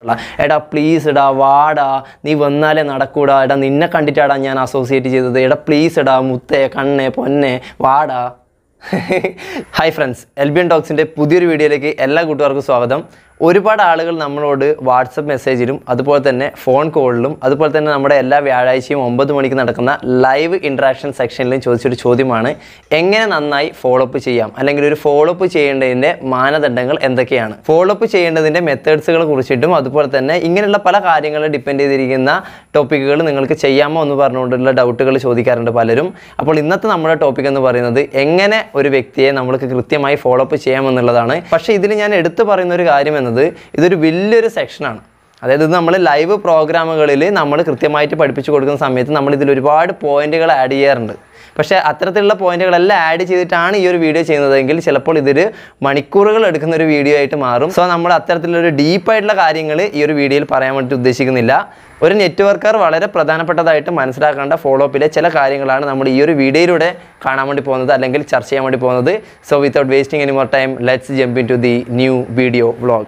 എടാ പ്ലീസ് എടാ വാടാ നീ വന്നാലേ നടക്കൂടാ എടാ നിന്നെ കണ്ടിട്ടാടാ ഞാൻ അസോസിയേറ്റ് ചെയ്തത് എടാ പ്ലീസ് എടാ മുത്തേ കണ്ണേ പൊന്നെ വാടാ ഹായ് ഫ്രണ്ട്സ് എൽബിയൻ ടോക്സിൻ്റെ പുതിയൊരു വീഡിയോയിലേക്ക് എല്ലാ കൂട്ടുകാർക്കും സ്വാഗതം ഒരുപാട് ആളുകൾ നമ്മളോട് വാട്സപ്പ് മെസ്സേജിലും അതുപോലെ തന്നെ ഫോൺ കോളിലും അതുപോലെ തന്നെ നമ്മുടെ എല്ലാ വ്യാഴാഴ്ചയും ഒമ്പത് മണിക്ക് നടക്കുന്ന ലൈവ് ഇൻട്രാക്ഷൻ സെക്ഷനിലും ചോദിച്ചൊരു ചോദ്യമാണ് എങ്ങനെ നന്നായി ഫോളോ അപ്പ് ചെയ്യാം അല്ലെങ്കിൽ ഒരു ഫോളോ അപ്പ് ചെയ്യേണ്ടതിൻ്റെ മാനദണ്ഡങ്ങൾ എന്തൊക്കെയാണ് ഫോളോ അപ്പ് ചെയ്യേണ്ടതിൻ്റെ മെത്തേഡ്സുകളെ കുറിച്ചിട്ടും അതുപോലെ തന്നെ ഇങ്ങനെയുള്ള പല കാര്യങ്ങളും ഡിപ്പെൻഡ് ചെയ്തിരിക്കുന്ന ടോപ്പിക്കുകൾ നിങ്ങൾക്ക് ചെയ്യാമോ എന്ന് പറഞ്ഞുകൊണ്ടുള്ള ഡൗട്ടുകൾ ചോദിക്കാറുണ്ട് പലരും അപ്പോൾ ഇന്നത്തെ നമ്മുടെ ടോപ്പിക് എന്ന് പറയുന്നത് എങ്ങനെ ഒരു വ്യക്തിയെ നമ്മൾക്ക് കൃത്യമായി ഫോളോ അപ്പ് ചെയ്യാമെന്നുള്ളതാണ് പക്ഷേ ഇതിൽ ഞാൻ എടുത്തു പറയുന്ന ഒരു കാര്യം എന്നത് ഇതൊരു വലിയൊരു സെക്ഷനാണ് അതായത് ഇത് നമ്മൾ ലൈവ് പ്രോഗ്രാമുകളിൽ നമ്മൾ കൃത്യമായിട്ട് പഠിപ്പിച്ചു കൊടുക്കുന്ന സമയത്ത് നമ്മൾ ഇതിൽ ഒരുപാട് പോയിന്റുകൾ ആഡ് ചെയ്യാറുണ്ട് പക്ഷേ അത്തരത്തിലുള്ള പോയിന്റുകളെല്ലാം ആഡ് ചെയ്തിട്ടാണ് ഈ ഒരു വീഡിയോ ചെയ്യുന്നതെങ്കിൽ ചിലപ്പോൾ ഇതൊരു മണിക്കൂറുകൾ എടുക്കുന്ന ഒരു വീഡിയോ ആയിട്ട് മാറും സോ നമ്മൾ അത്തരത്തിലൊരു ഡീപ്പായിട്ടുള്ള കാര്യങ്ങൾ ഈ ഒരു വീഡിയോയിൽ പറയാൻ വേണ്ടി ഉദ്ദേശിക്കുന്നില്ല ഒരു നെറ്റ്വർക്കർ വളരെ പ്രധാനപ്പെട്ടതായിട്ട് മനസ്സിലാക്കേണ്ട ഫോളോ അപ്പിലെ ചില കാര്യങ്ങളാണ് നമ്മൾ ഈ ഒരു വീഡിയോയിലൂടെ കാണാൻ വേണ്ടി പോകുന്നത് അല്ലെങ്കിൽ ചർച്ച ചെയ്യാൻ വേണ്ടി പോകുന്നത് so without wasting any more time let's jump in to the new video vlog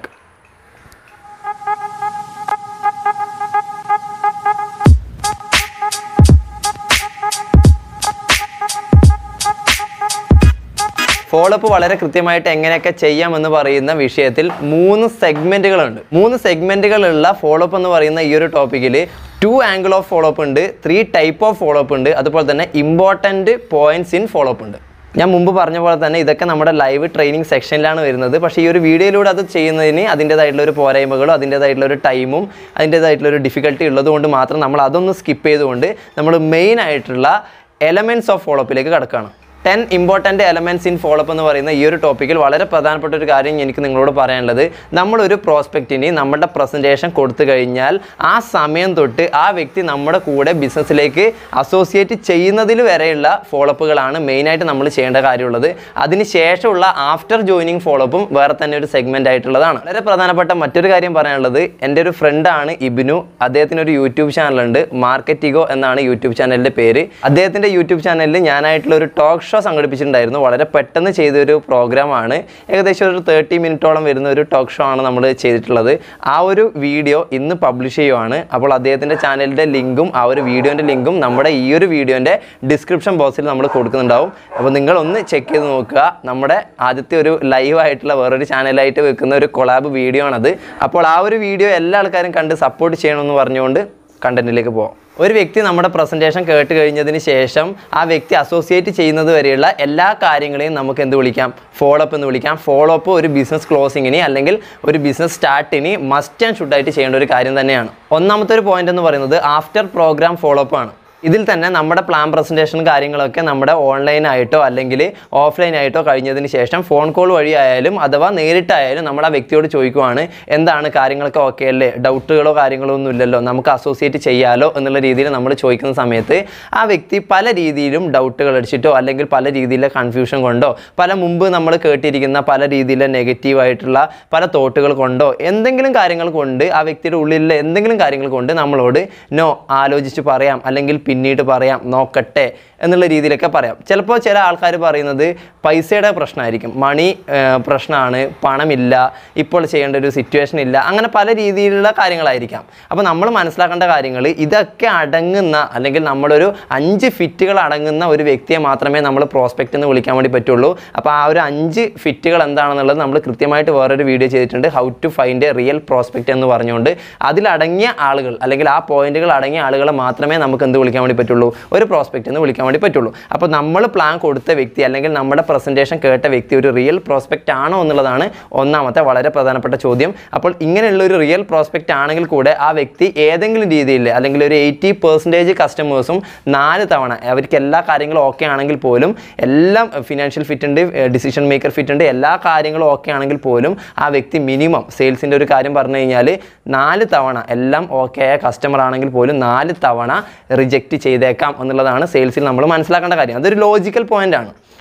follow up വളരെ കൃത്യമായിട്ട് എങ്ങനെയൊക്കെ ചെയ്യാമെന്ന് പറയുന്ന വിഷയത്തിൽ മൂന്ന് സെഗ്മെന്റുകളുണ്ട് മൂന്ന് സെഗ്മെന്റുകളുള്ള ഫോളോ അപ്പ് എന്ന് പറയുന്ന ഈ ഒരു ടോപ്പിക്കിൽ two angle of follow up ഉണ്ട് three type of follow up ഉണ്ട് അതുപോലെ തന്നെ important points in follow up ഉണ്ട് ഞാൻ മുമ്പ് പറഞ്ഞ പോലെ തന്നെ ഇതൊക്കെ നമ്മുടെ ലൈവ് ട്രെയിനിങ് സെക്ഷനിലാണ് വരുന്നത് പക്ഷേ ഈ ഒരു വീഡിയോയിലൂടെ അത് ചെയ്യുന്നതിന് അതിൻ്റേതായിട്ടുള്ള ഒരു പോരായ്മകളും അതിൻ്റേതായിട്ടുള്ള ഒരു ടൈമും അതിൻ്റേതായിട്ടുള്ള ഒരു ഡിഫിക്കൽട്ടി ഉള്ളതുകൊണ്ട് മാത്രം നമ്മൾ അതൊന്ന് സ്കിപ്പ് ചെയ്തുകൊണ്ട് നമ്മൾ മെയിൻ ആയിട്ടുള്ള എലമെൻറ്റ്സ് ഓഫ് ഫോളോ അപ്പിലേക്ക് കടക്കുകയാണ് ten important elements in follow up എന്ന് പറയുന്ന ഈ ഒരു ടോപ്പിക്കിൽ വളരെ പ്രധാനപ്പെട്ട ഒരു കാര്യം എനിക്ക് നിങ്ങളോട് പറയാനുള്ളത് നമ്മളൊരു പ്രോസ്പെക്റ്റിന് നമ്മുടെ പ്രസൻറ്റേഷൻ കൊടുത്തു കഴിഞ്ഞാൽ ആ സമയം തൊട്ട് ആ വ്യക്തി നമ്മുടെ കൂടെ ബിസിനസ്സിലേക്ക് അസോസിയേറ്റ് ചെയ്യുന്നതിൽ വരെയുള്ള ഫോളോപ്പുകളാണ് മെയിനായിട്ട് നമ്മൾ ചെയ്യേണ്ട കാര്യമുള്ളത് അതിന് ശേഷമുള്ള ആഫ്റ്റർ ജോയിനിങ് ഫോളോപ്പും വേറെ തന്നെ ഒരു സെഗ്മെൻ്റ് ആയിട്ടുള്ളതാണ് വളരെ പ്രധാനപ്പെട്ട മറ്റൊരു കാര്യം പറയാനുള്ളത് എൻ്റെ ഒരു ഫ്രണ്ടാണ് ഇബിനു അദ്ദേഹത്തിന് ഒരു യൂട്യൂബ് ചാനലുണ്ട് മാർക്കറ്റിഗോ എന്നാണ് യൂട്യൂബ് ചാനലിൻ്റെ പേര് അദ്ദേഹത്തിൻ്റെ യൂട്യൂബ് ചാനലിൽ ഞാനായിട്ടുള്ള ഒരു ടോക്ക് ഷോ സംഘടിപ്പിച്ചിട്ടുണ്ടായിരുന്നു വളരെ പെട്ടെന്ന് ചെയ്തൊരു പ്രോഗ്രാമാണ് ഏകദേശം ഒരു തേർട്ടി മിനിറ്റോളം വരുന്ന ഒരു ടോക്ക് ഷോ ആണ് നമ്മൾ ചെയ്തിട്ടുള്ളത് ആ ഒരു വീഡിയോ ഇന്ന് പബ്ലിഷ് ചെയ്യുവാണ് അപ്പോൾ അദ്ദേഹത്തിൻ്റെ ചാനലിൻ്റെ ലിങ്കും ആ ഒരു വീഡിയോൻ്റെ ലിങ്കും നമ്മുടെ ഈ ഒരു വീഡിയോൻ്റെ ഡിസ്ക്രിപ്ഷൻ ബോക്സിൽ നമ്മൾ കൊടുക്കുന്നുണ്ടാവും അപ്പോൾ നിങ്ങൾ ഒന്ന് ചെക്ക് ചെയ്ത് നോക്കുക നമ്മുടെ ആദ്യത്തെ ഒരു ലൈവ് ആയിട്ടുള്ള വേറൊരു ചാനലായിട്ട് വെക്കുന്ന ഒരു കൊളാബ് വീഡിയോ ആണത് അപ്പോൾ ആ ഒരു വീഡിയോ എല്ലാ ആൾക്കാരും കണ്ട് സപ്പോർട്ട് ചെയ്യണമെന്ന് പറഞ്ഞുകൊണ്ട് കണ്ടന്റിലേക്ക് പോകാം ഒരു വ്യക്തി നമ്മുടെ പ്രസൻറ്റേഷൻ കേട്ട് കഴിഞ്ഞതിന് ശേഷം ആ വ്യക്തി അസോസിയേറ്റ് ചെയ്യുന്നത് വരെയുള്ള എല്ലാ കാര്യങ്ങളെയും നമുക്ക് എന്ത് വിളിക്കാം ഫോളോ അപ്പ് എന്ന് വിളിക്കാം ഫോളോ അപ്പ് ഒരു ബിസിനസ് ക്ലോസിങ്ങിന് അല്ലെങ്കിൽ ഒരു ബിസിനസ് സ്റ്റാർട്ടിന് മസ്റ്റ് ആൻഡ് ഷുഡായിട്ട് ചെയ്യേണ്ട ഒരു കാര്യം തന്നെയാണ് ഒന്നാമത്തെ ഒരു പോയിന്റ് എന്ന് പറയുന്നത് ആഫ്റ്റർ പ്രോഗ്രാം ഫോളോ അപ്പ് ആണ് ഇതിൽ തന്നെ നമ്മുടെ പ്ലാൻ പ്രസൻറ്റേഷൻ കാര്യങ്ങളൊക്കെ നമ്മുടെ ഓൺലൈനായിട്ടോ അല്ലെങ്കിൽ ഓഫ്ലൈൻ ആയിട്ടോ കഴിഞ്ഞതിന് ശേഷം ഫോൺ കോൾ വഴി ആയാലും അഥവാ നേരിട്ടായാലും നമ്മൾ ആ വ്യക്തിയോട് ചോദിക്കുവാണ് എന്താണ് കാര്യങ്ങളൊക്കെ ഓക്കെ അല്ലേ ഡൗട്ടുകളോ കാര്യങ്ങളോ ഒന്നും ഇല്ലല്ലോ നമുക്ക് അസോസിയേറ്റ് ചെയ്യാലോ എന്നുള്ള രീതിയിൽ നമ്മൾ ചോദിക്കുന്ന സമയത്ത് ആ വ്യക്തി പല രീതിയിലും ഡൗട്ടുകൾ അടിച്ചിട്ടോ അല്ലെങ്കിൽ പല രീതിയിലെ കൺഫ്യൂഷൻ കൊണ്ടോ പല മുമ്പ് നമ്മൾ കേട്ടിരിക്കുന്ന പല രീതിയിലെ നെഗറ്റീവായിട്ടുള്ള പല തോട്ടുകൾ കൊണ്ടോ എന്തെങ്കിലും കാര്യങ്ങൾ കൊണ്ട് ആ വ്യക്തിയുടെ ഉള്ളിലുള്ള എന്തെങ്കിലും കാര്യങ്ങൾ കൊണ്ട് നമ്മളോട് നോ ആലോചിച്ച് പറയാം അല്ലെങ്കിൽ പിന്നീട് പറയാം നോക്കട്ടെ എന്നുള്ള രീതിയിലൊക്കെ പറയാം ചിലപ്പോൾ ചില ആൾക്കാർ പറയുന്നത് പൈസയുടെ പ്രശ്നമായിരിക്കും മണി പ്രശ്നമാണ് പണമില്ല ഇപ്പോൾ ചെയ്യേണ്ട ഒരു സിറ്റുവേഷൻ ഇല്ല അങ്ങനെ പല രീതിയിലുള്ള കാര്യങ്ങളായിരിക്കാം അപ്പോൾ നമ്മൾ മനസ്സിലാക്കേണ്ട കാര്യങ്ങൾ ഇതൊക്കെ അടങ്ങുന്ന അല്ലെങ്കിൽ നമ്മളൊരു അഞ്ച് ഫിറ്റുകൾ അടങ്ങുന്ന ഒരു വ്യക്തിയെ മാത്രമേ നമ്മൾ പ്രോസ്പെക്റ്റ് എന്ന് വിളിക്കാൻ വേണ്ടി പറ്റുള്ളൂ അപ്പോൾ ആ ഒരു അഞ്ച് ഫിറ്റുകൾ എന്താണെന്നുള്ളത് നമ്മൾ കൃത്യമായിട്ട് വേറൊരു വീഡിയോ ചെയ്തിട്ടുണ്ട് how to find a real prospect എന്ന് പറഞ്ഞുകൊണ്ട് അതിലടങ്ങിയ ആളുകൾ അല്ലെങ്കിൽ ആ പോയിന്റുകൾ അടങ്ങിയ ആളുകളെ മാത്രമേ നമുക്ക് എന്ത് വിളിക്കാൻ വേണ്ടി പറ്റുള്ളൂ ഒരു പ്രോസ്പെക്റ്റ് എന്ന് വിളിക്കാൻ വേണ്ടി പറ്റുള്ളൂ അപ്പോൾ നമ്മൾ പ്ലാൻ കൊടുത്ത വ്യക്തി അല്ലെങ്കിൽ നമ്മുടെ പ്രസൻറ്റേഷൻ കേട്ട വ്യക്തി ഒരു റിയൽ പ്രോസ്പെക്റ്റ് ആണോ എന്നുള്ളതാണ് ഒന്നാമത്തെ വളരെ പ്രധാനപ്പെട്ട ചോദ്യം അപ്പോൾ ഇങ്ങനെയുള്ള ഒരു റിയൽ പ്രോസ്പെക്റ്റ് ആണെങ്കിൽ കൂടെ ആ വ്യക്തി ഏതെങ്കിലും രീതിയിൽ അല്ലെങ്കിൽ ഒരു എയ്റ്റി പെർസെൻറ്റേജ് കസ്റ്റമേഴ്സും നാല് തവണ അവർക്ക് എല്ലാ കാര്യങ്ങളും ഓക്കെ ആണെങ്കിൽ പോലും എല്ലാം ഫിനാൻഷ്യൽ ഫിറ്റ് ഉണ്ട് ഡിസിഷൻ മേക്കർ ഫിറ്റ് ഉണ്ട് എല്ലാ കാര്യങ്ങളും ഓക്കെ ആണെങ്കിൽ പോലും ആ വ്യക്തി മിനിമം സെയിൽസിൻ്റെ ഒരു കാര്യം പറഞ്ഞു കഴിഞ്ഞാൽ നാല് തവണ എല്ലാം ഓക്കെ ആയ കസ്റ്റമർ ആണെങ്കിൽ പോലും നാല് തവണ റിജക്റ്റ് ചെയ്തേക്കാം എന്നുള്ളതാണ് സെയിൽസിൽ നമ്മൾ മനസ്സിലാക്കേണ്ട കാര്യം അതൊരു ലോജിക്കൽ പോയിന്റ് ആണ്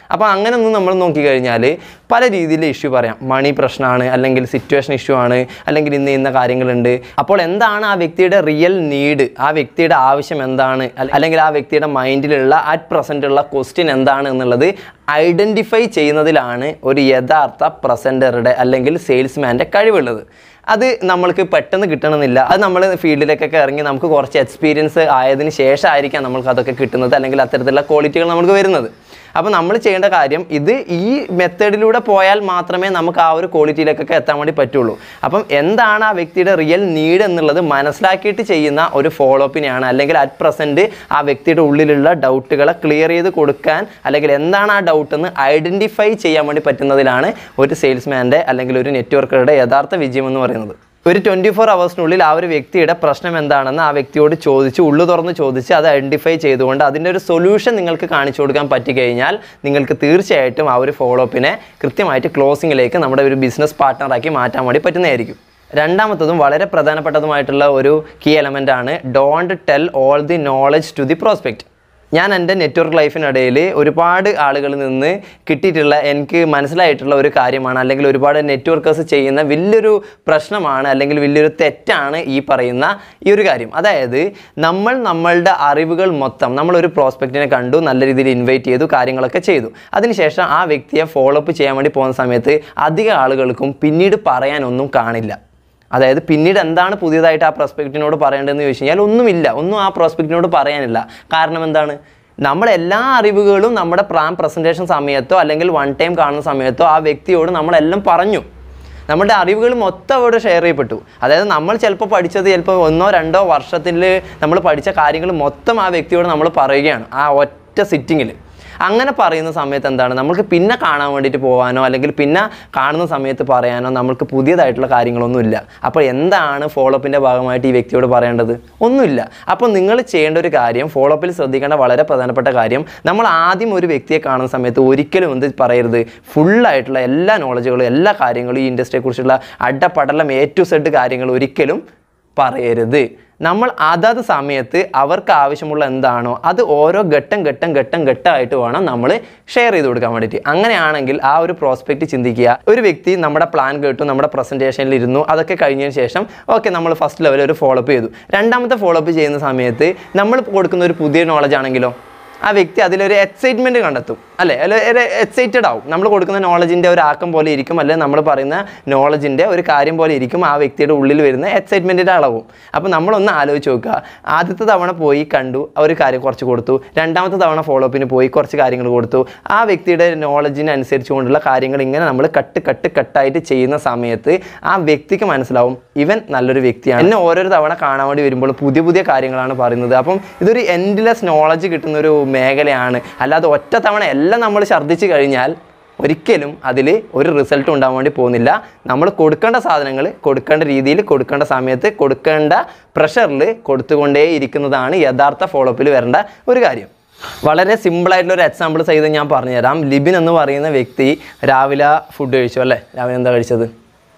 അപ്പോൾ അങ്ങനെ ഒന്നും നമ്മൾ നോക്കിക്കഴിഞ്ഞാൽ പല രീതിയിൽ ഇഷ്യൂ പറയാം മണി പ്രശ്നമാണ് അല്ലെങ്കിൽ സിറ്റുവേഷൻ ഇഷ്യൂ ആണ് അല്ലെങ്കിൽ ഇന്ന ഇന്ന കാര്യങ്ങളുണ്ട് അപ്പോൾ എന്താണ് ആ വ്യക്തിയുടെ റിയൽ നീഡ് ആ വ്യക്തിയുടെ ആവശ്യം എന്താണ് അല്ല- അല്ലെങ്കിൽ ആ വ്യക്തിയുടെ മൈൻഡിലുള്ള അറ്റ് പ്രസൻ്റ് ഉള്ള ക്വസ്റ്റ്യൻ എന്താണ് എന്നുള്ളത് ഐഡൻറ്റിഫൈ ചെയ്യുന്നതിലാണ് ഒരു യഥാർത്ഥ പ്രസൻറ്ററുടെ അല്ലെങ്കിൽ സെയിൽസ്മാൻ്റെ കഴിവുള്ളത് അത് നമ്മൾക്ക് പെട്ടെന്ന് കിട്ടണമെന്നില്ല അത് നമ്മൾ ഫീൽഡിലേക്കൊക്കെ ഇറങ്ങി നമുക്ക് കുറച്ച് എക്സ്പീരിയൻസ് ആയതിനു ശേഷമായിരിക്കാം നമുക്ക് അതൊക്കെ കിട്ടുന്നത് അല്ലെങ്കിൽ അത്തരത്തിലുള്ള ക്വാളിറ്റികൾ നമുക്ക് വരുന്നത് അപ്പോൾ നമ്മൾ ചെയ്യേണ്ട കാര്യം ഇത് ഈ മെത്തേഡിലൂടെ പോയാൽ മാത്രമേ നമുക്ക് ആ ഒരു ക്വാളിറ്റിയിലേക്കൊക്കെ എത്താൻ വേണ്ടി പറ്റുള്ളൂ അപ്പം എന്താണ് ആ വ്യക്തിയുടെ റിയൽ നീഡ് എന്നുള്ളത് മനസ്സിലാക്കിയിട്ട് ചെയ്യുന്ന ഒരു ഫോളോ അപ്പിനെയാണ് അല്ലെങ്കിൽ അറ്റ് പ്രസൻറ്റ് ആ വ്യക്തിയുടെ ഉള്ളിലുള്ള ഡൗട്ടുകളെ ക്ലിയർ ചെയ്ത് കൊടുക്കാൻ അല്ലെങ്കിൽ എന്താണ് ആ ഡൗട്ട് എന്ന് ഐഡൻറ്റിഫൈ ചെയ്യാൻ വേണ്ടി പറ്റുന്നതിലാണ് ഒരു സെയിൽസ്മാൻ്റെ അല്ലെങ്കിൽ ഒരു നെറ്റ്വർക്കറുടെ യഥാർത്ഥ വിജയം എന്ന് പറയുന്നത് ഒരു ട്വൻറ്റി ഫോർ അവേഴ്സിനുള്ളിൽ ആ ഒരു വ്യക്തിയുടെ പ്രശ്നം എന്താണെന്ന് ആ വ്യക്തിയോട് ചോദിച്ച് ഉള്ളു തുറന്ന് ചോദിച്ച് അത് ഐഡൻറ്റിഫൈ ചെയ്തുകൊണ്ട് അതിൻ്റെ ഒരു സൊല്യൂഷൻ നിങ്ങൾക്ക് കാണിച്ചു കൊടുക്കാൻ പറ്റിക്കഴിഞ്ഞാൽ നിങ്ങൾക്ക് തീർച്ചയായിട്ടും ആ ഒരു ഫോളോ അപ്പിനെ കൃത്യമായിട്ട് ക്ലോസിങ്ങിലേക്ക് നമ്മുടെ ഒരു ബിസിനസ് പാർട്ട്ണറാക്കി മാറ്റാൻ വേണ്ടി പറ്റുന്നതായിരിക്കും രണ്ടാമത്തതും വളരെ പ്രധാനപ്പെട്ടതുമായിട്ടുള്ള ഒരു കീ എലമെൻ്റ് ആണ് don't tell all the knowledge to the prospect ഞാൻ എൻ്റെ നെറ്റ്വർക്ക് ലൈഫിനിടയിൽ ഒരുപാട് ആളുകളിൽ നിന്ന് കിട്ടിയിട്ടുള്ള എനിക്ക് മനസ്സിലായിട്ടുള്ള ഒരു കാര്യമാണ് അല്ലെങ്കിൽ ഒരുപാട് നെറ്റ്വർക്കേഴ്സ് ചെയ്യുന്ന വലിയൊരു പ്രശ്നമാണ് അല്ലെങ്കിൽ വലിയൊരു തെറ്റാണ് ഈ പറയുന്ന ഈ ഒരു കാര്യം അതായത് നമ്മൾ നമ്മളുടെ അറിവുകൾ മൊത്തം നമ്മളൊരു പ്രോസ്പെക്റ്റിനെ കണ്ടു നല്ല രീതിയിൽ ഇൻവൈറ്റ് ചെയ്തു കാര്യങ്ങളൊക്കെ ചെയ്തു അതിനുശേഷം ആ വ്യക്തിയെ ഫോളോ അപ്പ് ചെയ്യാൻ വേണ്ടി പോകുന്ന സമയത്ത് അധിക ആളുകൾക്കും പിന്നീട് പറയാനൊന്നും കാണില്ല അതായത് പിന്നീട് എന്താണ് പുതിയതായിട്ട് ആ പ്രോസ്പെക്റ്റിനോട് പറയേണ്ടതെന്ന് ചോദിച്ചു കഴിഞ്ഞാൽ ഒന്നുമില്ല ഒന്നും ആ പ്രോസ്പെക്റ്റിനോട് പറയാനില്ല കാരണം എന്താണ് നമ്മുടെ എല്ലാ അറിവുകളും നമ്മുടെ പ്രാം പ്രസൻറ്റേഷൻ സമയത്തോ അല്ലെങ്കിൽ വൺ ടൈം കാണുന്ന സമയത്തോ ആ വ്യക്തിയോട് നമ്മളെല്ലാം പറഞ്ഞു നമ്മുടെ അറിവുകൾ മൊത്തം അവിടെ ഷെയർ ചെയ്യപ്പെട്ടു അതായത് നമ്മൾ ചിലപ്പോൾ പഠിച്ചത് ചിലപ്പോൾ ഒന്നോ രണ്ടോ വർഷത്തിൽ നമ്മൾ പഠിച്ച കാര്യങ്ങൾ മൊത്തം ആ വ്യക്തിയോട് നമ്മൾ പറയുകയാണ് ആ ഒറ്റ സിറ്റിങ്ങിൽ അങ്ങനെ പറയുന്ന സമയത്ത് എന്താണ് നമുക്ക് പിന്നെ കാണാൻ വേണ്ടിയിട്ട് പോകാനോ അല്ലെങ്കിൽ പിന്നെ കാണുന്ന സമയത്ത് പറയാനോ നമുക്ക് പുതിയതായിട്ടുള്ള കാര്യങ്ങളൊന്നുമില്ല അപ്പോൾ എന്താണ് ഫോളോ അപ്പിൻ്റെ ഭാഗമായിട്ട് ഈ വ്യക്തിയോട് പറയേണ്ടത് ഒന്നുമില്ല അപ്പോൾ നിങ്ങൾ ചെയ്യേണ്ട ഒരു കാര്യം ഫോളോ അപ്പിൽ ശ്രദ്ധിക്കേണ്ട വളരെ പ്രധാനപ്പെട്ട കാര്യം നമ്മൾ ആദ്യം ഒരു വ്യക്തിയെ കാണുന്ന സമയത്ത് ഒരിക്കലും എന്ത് പറയരുത് ഫുള്ളായിട്ടുള്ള എല്ലാ നോളജുകളും എല്ലാ കാര്യങ്ങളും ഈ ഇൻഡസ്ട്രിയെക്കുറിച്ചുള്ള അഡപ്പടലം എ ടു സെഡ് കാര്യങ്ങൾ ഒരിക്കലും പറയരുത് നമ്മൾ അതത് സമയത്ത് അവർക്ക് ആവശ്യമുള്ള എന്താണോ അത് ഓരോ ഘട്ടം ഘട്ടം ഘട്ടം ഘട്ടമായിട്ട് വേണം നമ്മൾ ഷെയർ ചെയ്ത് കൊടുക്കാൻ വേണ്ടിയിട്ട് അങ്ങനെയാണെങ്കിൽ ആ ഒരു പ്രോസ്പെക്റ്റ് ചിന്തിക്കുക ഒരു വ്യക്തി നമ്മുടെ പ്ലാൻ കേട്ടു നമ്മുടെ പ്രസൻറ്റേഷനിൽ ഇരുന്നു അതൊക്കെ കഴിഞ്ഞതിന് ശേഷം ഓക്കെ നമ്മൾ ഫസ്റ്റ് ലെവൽ ഒരു ഫോളോ അപ്പ് ചെയ്തു രണ്ടാമത്തെ ഫോളോ അപ്പ് ചെയ്യുന്ന സമയത്ത് നമ്മൾ കൊടുക്കുന്ന ഒരു പുതിയ നോളജ് ആണെങ്കിലോ ആ വ്യക്തി അതിലൊരു എക്സൈറ്റ്മെൻറ്റ് കണ്ടെത്തും അല്ലേ അല്ല ഒരു എക്സൈറ്റഡ് ആവും നമ്മൾ കൊടുക്കുന്ന നോളജിൻ്റെ ഒരു ആക്കം പോലെ ഇരിക്കും അല്ലെങ്കിൽ നമ്മൾ പറയുന്ന നോളജിൻ്റെ ഒരു കാര്യം പോലെ ഇരിക്കും ആ വ്യക്തിയുടെ ഉള്ളിൽ വരുന്ന എക്സൈറ്റ്മെൻറ്റിൻ്റെ അളവും അപ്പോൾ നമ്മളൊന്ന് ആലോചിച്ച് നോക്കുക ആദ്യത്തെ തവണ പോയി കണ്ടു ആ ഒരു കാര്യം കുറച്ച് കൊടുത്തു രണ്ടാമത്തെ തവണ ഫോളോ അപ്പിന് പോയി കുറച്ച് കാര്യങ്ങൾ കൊടുത്തു ആ വ്യക്തിയുടെ നോളജിനനുസരിച്ച് കൊണ്ടുള്ള കാര്യങ്ങൾ ഇങ്ങനെ നമ്മൾ കട്ട് കട്ട് കട്ടായിട്ട് ചെയ്യുന്ന സമയത്ത് ആ വ്യക്തിക്ക് മനസ്സിലാവും ഇവൻ നല്ലൊരു വ്യക്തിയാണ് എന്നെ ഓരോരോ തവണ കാണാൻ വേണ്ടി വരുമ്പോൾ പുതിയ പുതിയ കാര്യങ്ങളാണ് പറയുന്നത് അപ്പം ഇതൊരു എൻഡ്ലെസ് നോളജ് കിട്ടുന്ന ഒരു മേഖലയാണ് അല്ലാതെ ഒറ്റ തവണ എല്ലാം നമ്മൾ ഛർദ്ദിച്ച് കഴിഞ്ഞാൽ ഒരിക്കലും അതിൽ ഒരു റിസൾട്ട് ഉണ്ടാവാൻ വേണ്ടി പോകുന്നില്ല നമ്മൾ കൊടുക്കേണ്ട സാധനങ്ങൾ കൊടുക്കേണ്ട രീതിയിൽ കൊടുക്കേണ്ട സമയത്ത് കൊടുക്കേണ്ട പ്രഷറിൽ കൊടുത്തുകൊണ്ടേ ഇരിക്കുന്നതാണ് യഥാർത്ഥ ഫോളോ അപ്പിൽ വരേണ്ട ഒരു കാര്യം വളരെ സിമ്പിളായിട്ടുള്ള ഒരു എക്സാമ്പിൾ ചെയ്ത് ഞാൻ പറഞ്ഞുതരാം ലിബിൻ എന്ന് പറയുന്ന വ്യക്തി രാവിലെ ഫുഡ് കഴിച്ചു അല്ലേ രാവിലെ എന്താ കഴിച്ചത്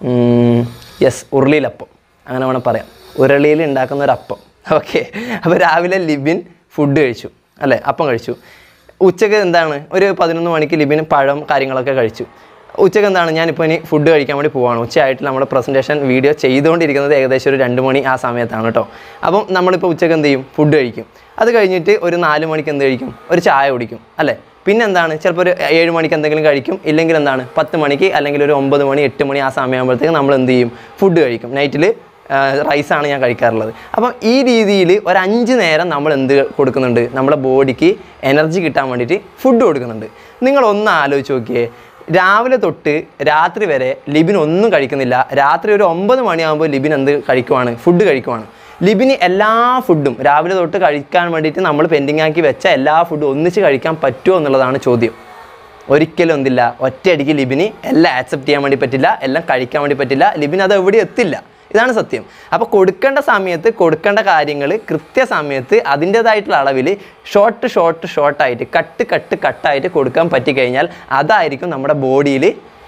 യെസ് ഉരുളിയിലപ്പം അങ്ങനെ വേണം പറയാം ഉരുളിയിൽ ഉണ്ടാക്കുന്ന ഒരു അപ്പം ഓക്കെ അപ്പോൾ രാവിലെ ലിബിൻ ഫുഡ് കഴിച്ചു അല്ലേ അപ്പം കഴിച്ചു ഉച്ചക്ക് എന്താണ് ഒരു പതിനൊന്ന് മണിക്ക് ലിബിൻ പഴം കാര്യങ്ങളൊക്കെ കഴിച്ചു ഉച്ചക്ക് എന്താണ് ഞാനിപ്പോൾ ഇനി ഫുഡ് കഴിക്കാൻ വേണ്ടി പോവാണ് ഉച്ചയായിട്ട് നമ്മൾ പ്രസൻറ്റേഷൻ വീഡിയോ ചെയ്തുകൊണ്ടിരിക്കുന്നത് ഏകദേശം ഒരു രണ്ട് മണി ആ സമയത്താണ് കേട്ടോ അപ്പം നമ്മളിപ്പോൾ ഉച്ചക്ക് എന്ത് ചെയ്യും ഫുഡ് കഴിക്കും അത് കഴിഞ്ഞിട്ട് ഒരു നാല് മണിക്ക് എന്ത് കഴിക്കും ഒരു ചായ കുടിക്കും അല്ലേ പിന്നെ എന്താണ് ചിലപ്പോൾ ഒരു ഏഴ് മണിക്ക് എന്തെങ്കിലും കഴിക്കും ഇല്ലെങ്കിൽ എന്താണ് പത്ത് മണിക്ക് അല്ലെങ്കിൽ ഒരു ഒമ്പത് മണി എട്ട് മണി ആ സമയമാകുമ്പോഴത്തേക്ക് നമ്മൾ എന്ത് ചെയ്യും ഫുഡ് കഴിക്കും നൈറ്റിൽ റൈസാണ് ഞാൻ കഴിക്കാറുള്ളത് അപ്പം ഈ രീതിയിൽ ഒരു അഞ്ച് നേരം നമ്മൾ എന്ത് കൊടുക്കുന്നുണ്ട് നമ്മുടെ ബോഡിക്ക് എനർജി കിട്ടാൻ വേണ്ടിയിട്ട് ഫുഡ് കൊടുക്കുന്നുണ്ട് നിങ്ങൾ ഒന്ന് ആലോചിച്ച് നോക്കിയേ രാവിലെ തൊട്ട് രാത്രി വരെ ലിബിൻ ഒന്നും കഴിക്കുന്നില്ല രാത്രി ഒരു ഒമ്പത് മണിയാകുമ്പോൾ ലിബിൻ എന്ത് കഴിക്കുവാണ് ഫുഡ് കഴിക്കുവാണ് ലിബിന് എല്ലാ ഫുഡും രാവിലെ തൊട്ട് കഴിക്കാൻ വേണ്ടിയിട്ട് നമ്മൾ പെൻഡിങ് ആക്കി വെച്ച എല്ലാ ഫുഡും ഒന്നിച്ച് കഴിക്കാൻ പറ്റുമോ എന്നുള്ളതാണ് ചോദ്യം ഒരിക്കലും എന്തില്ല ഒറ്റയടിക്ക് ലിബിന് എല്ലാം ആക്സെപ്റ്റ് ചെയ്യാൻ വേണ്ടി പറ്റില്ല എല്ലാം കഴിക്കാൻ വേണ്ടി പറ്റില്ല ലിബിന് അത് എവിടെ എത്തില്ല ഇതാണ് സത്യം അപ്പോൾ കൊടുക്കേണ്ട സമയത്ത് കൊടുക്കേണ്ട കാര്യങ്ങൾ കൃത്യസമയത്ത് അതിൻ്റേതായിട്ടുള്ള അളവിൽ ഷോർട്ട് ഷോർട്ട് ഷോർട്ടായിട്ട് കട്ട് കട്ട് കട്ടായിട്ട് കൊടുക്കാൻ പറ്റിക്കഴിഞ്ഞാൽ അതായിരിക്കും നമ്മുടെ ബോഡിയിൽ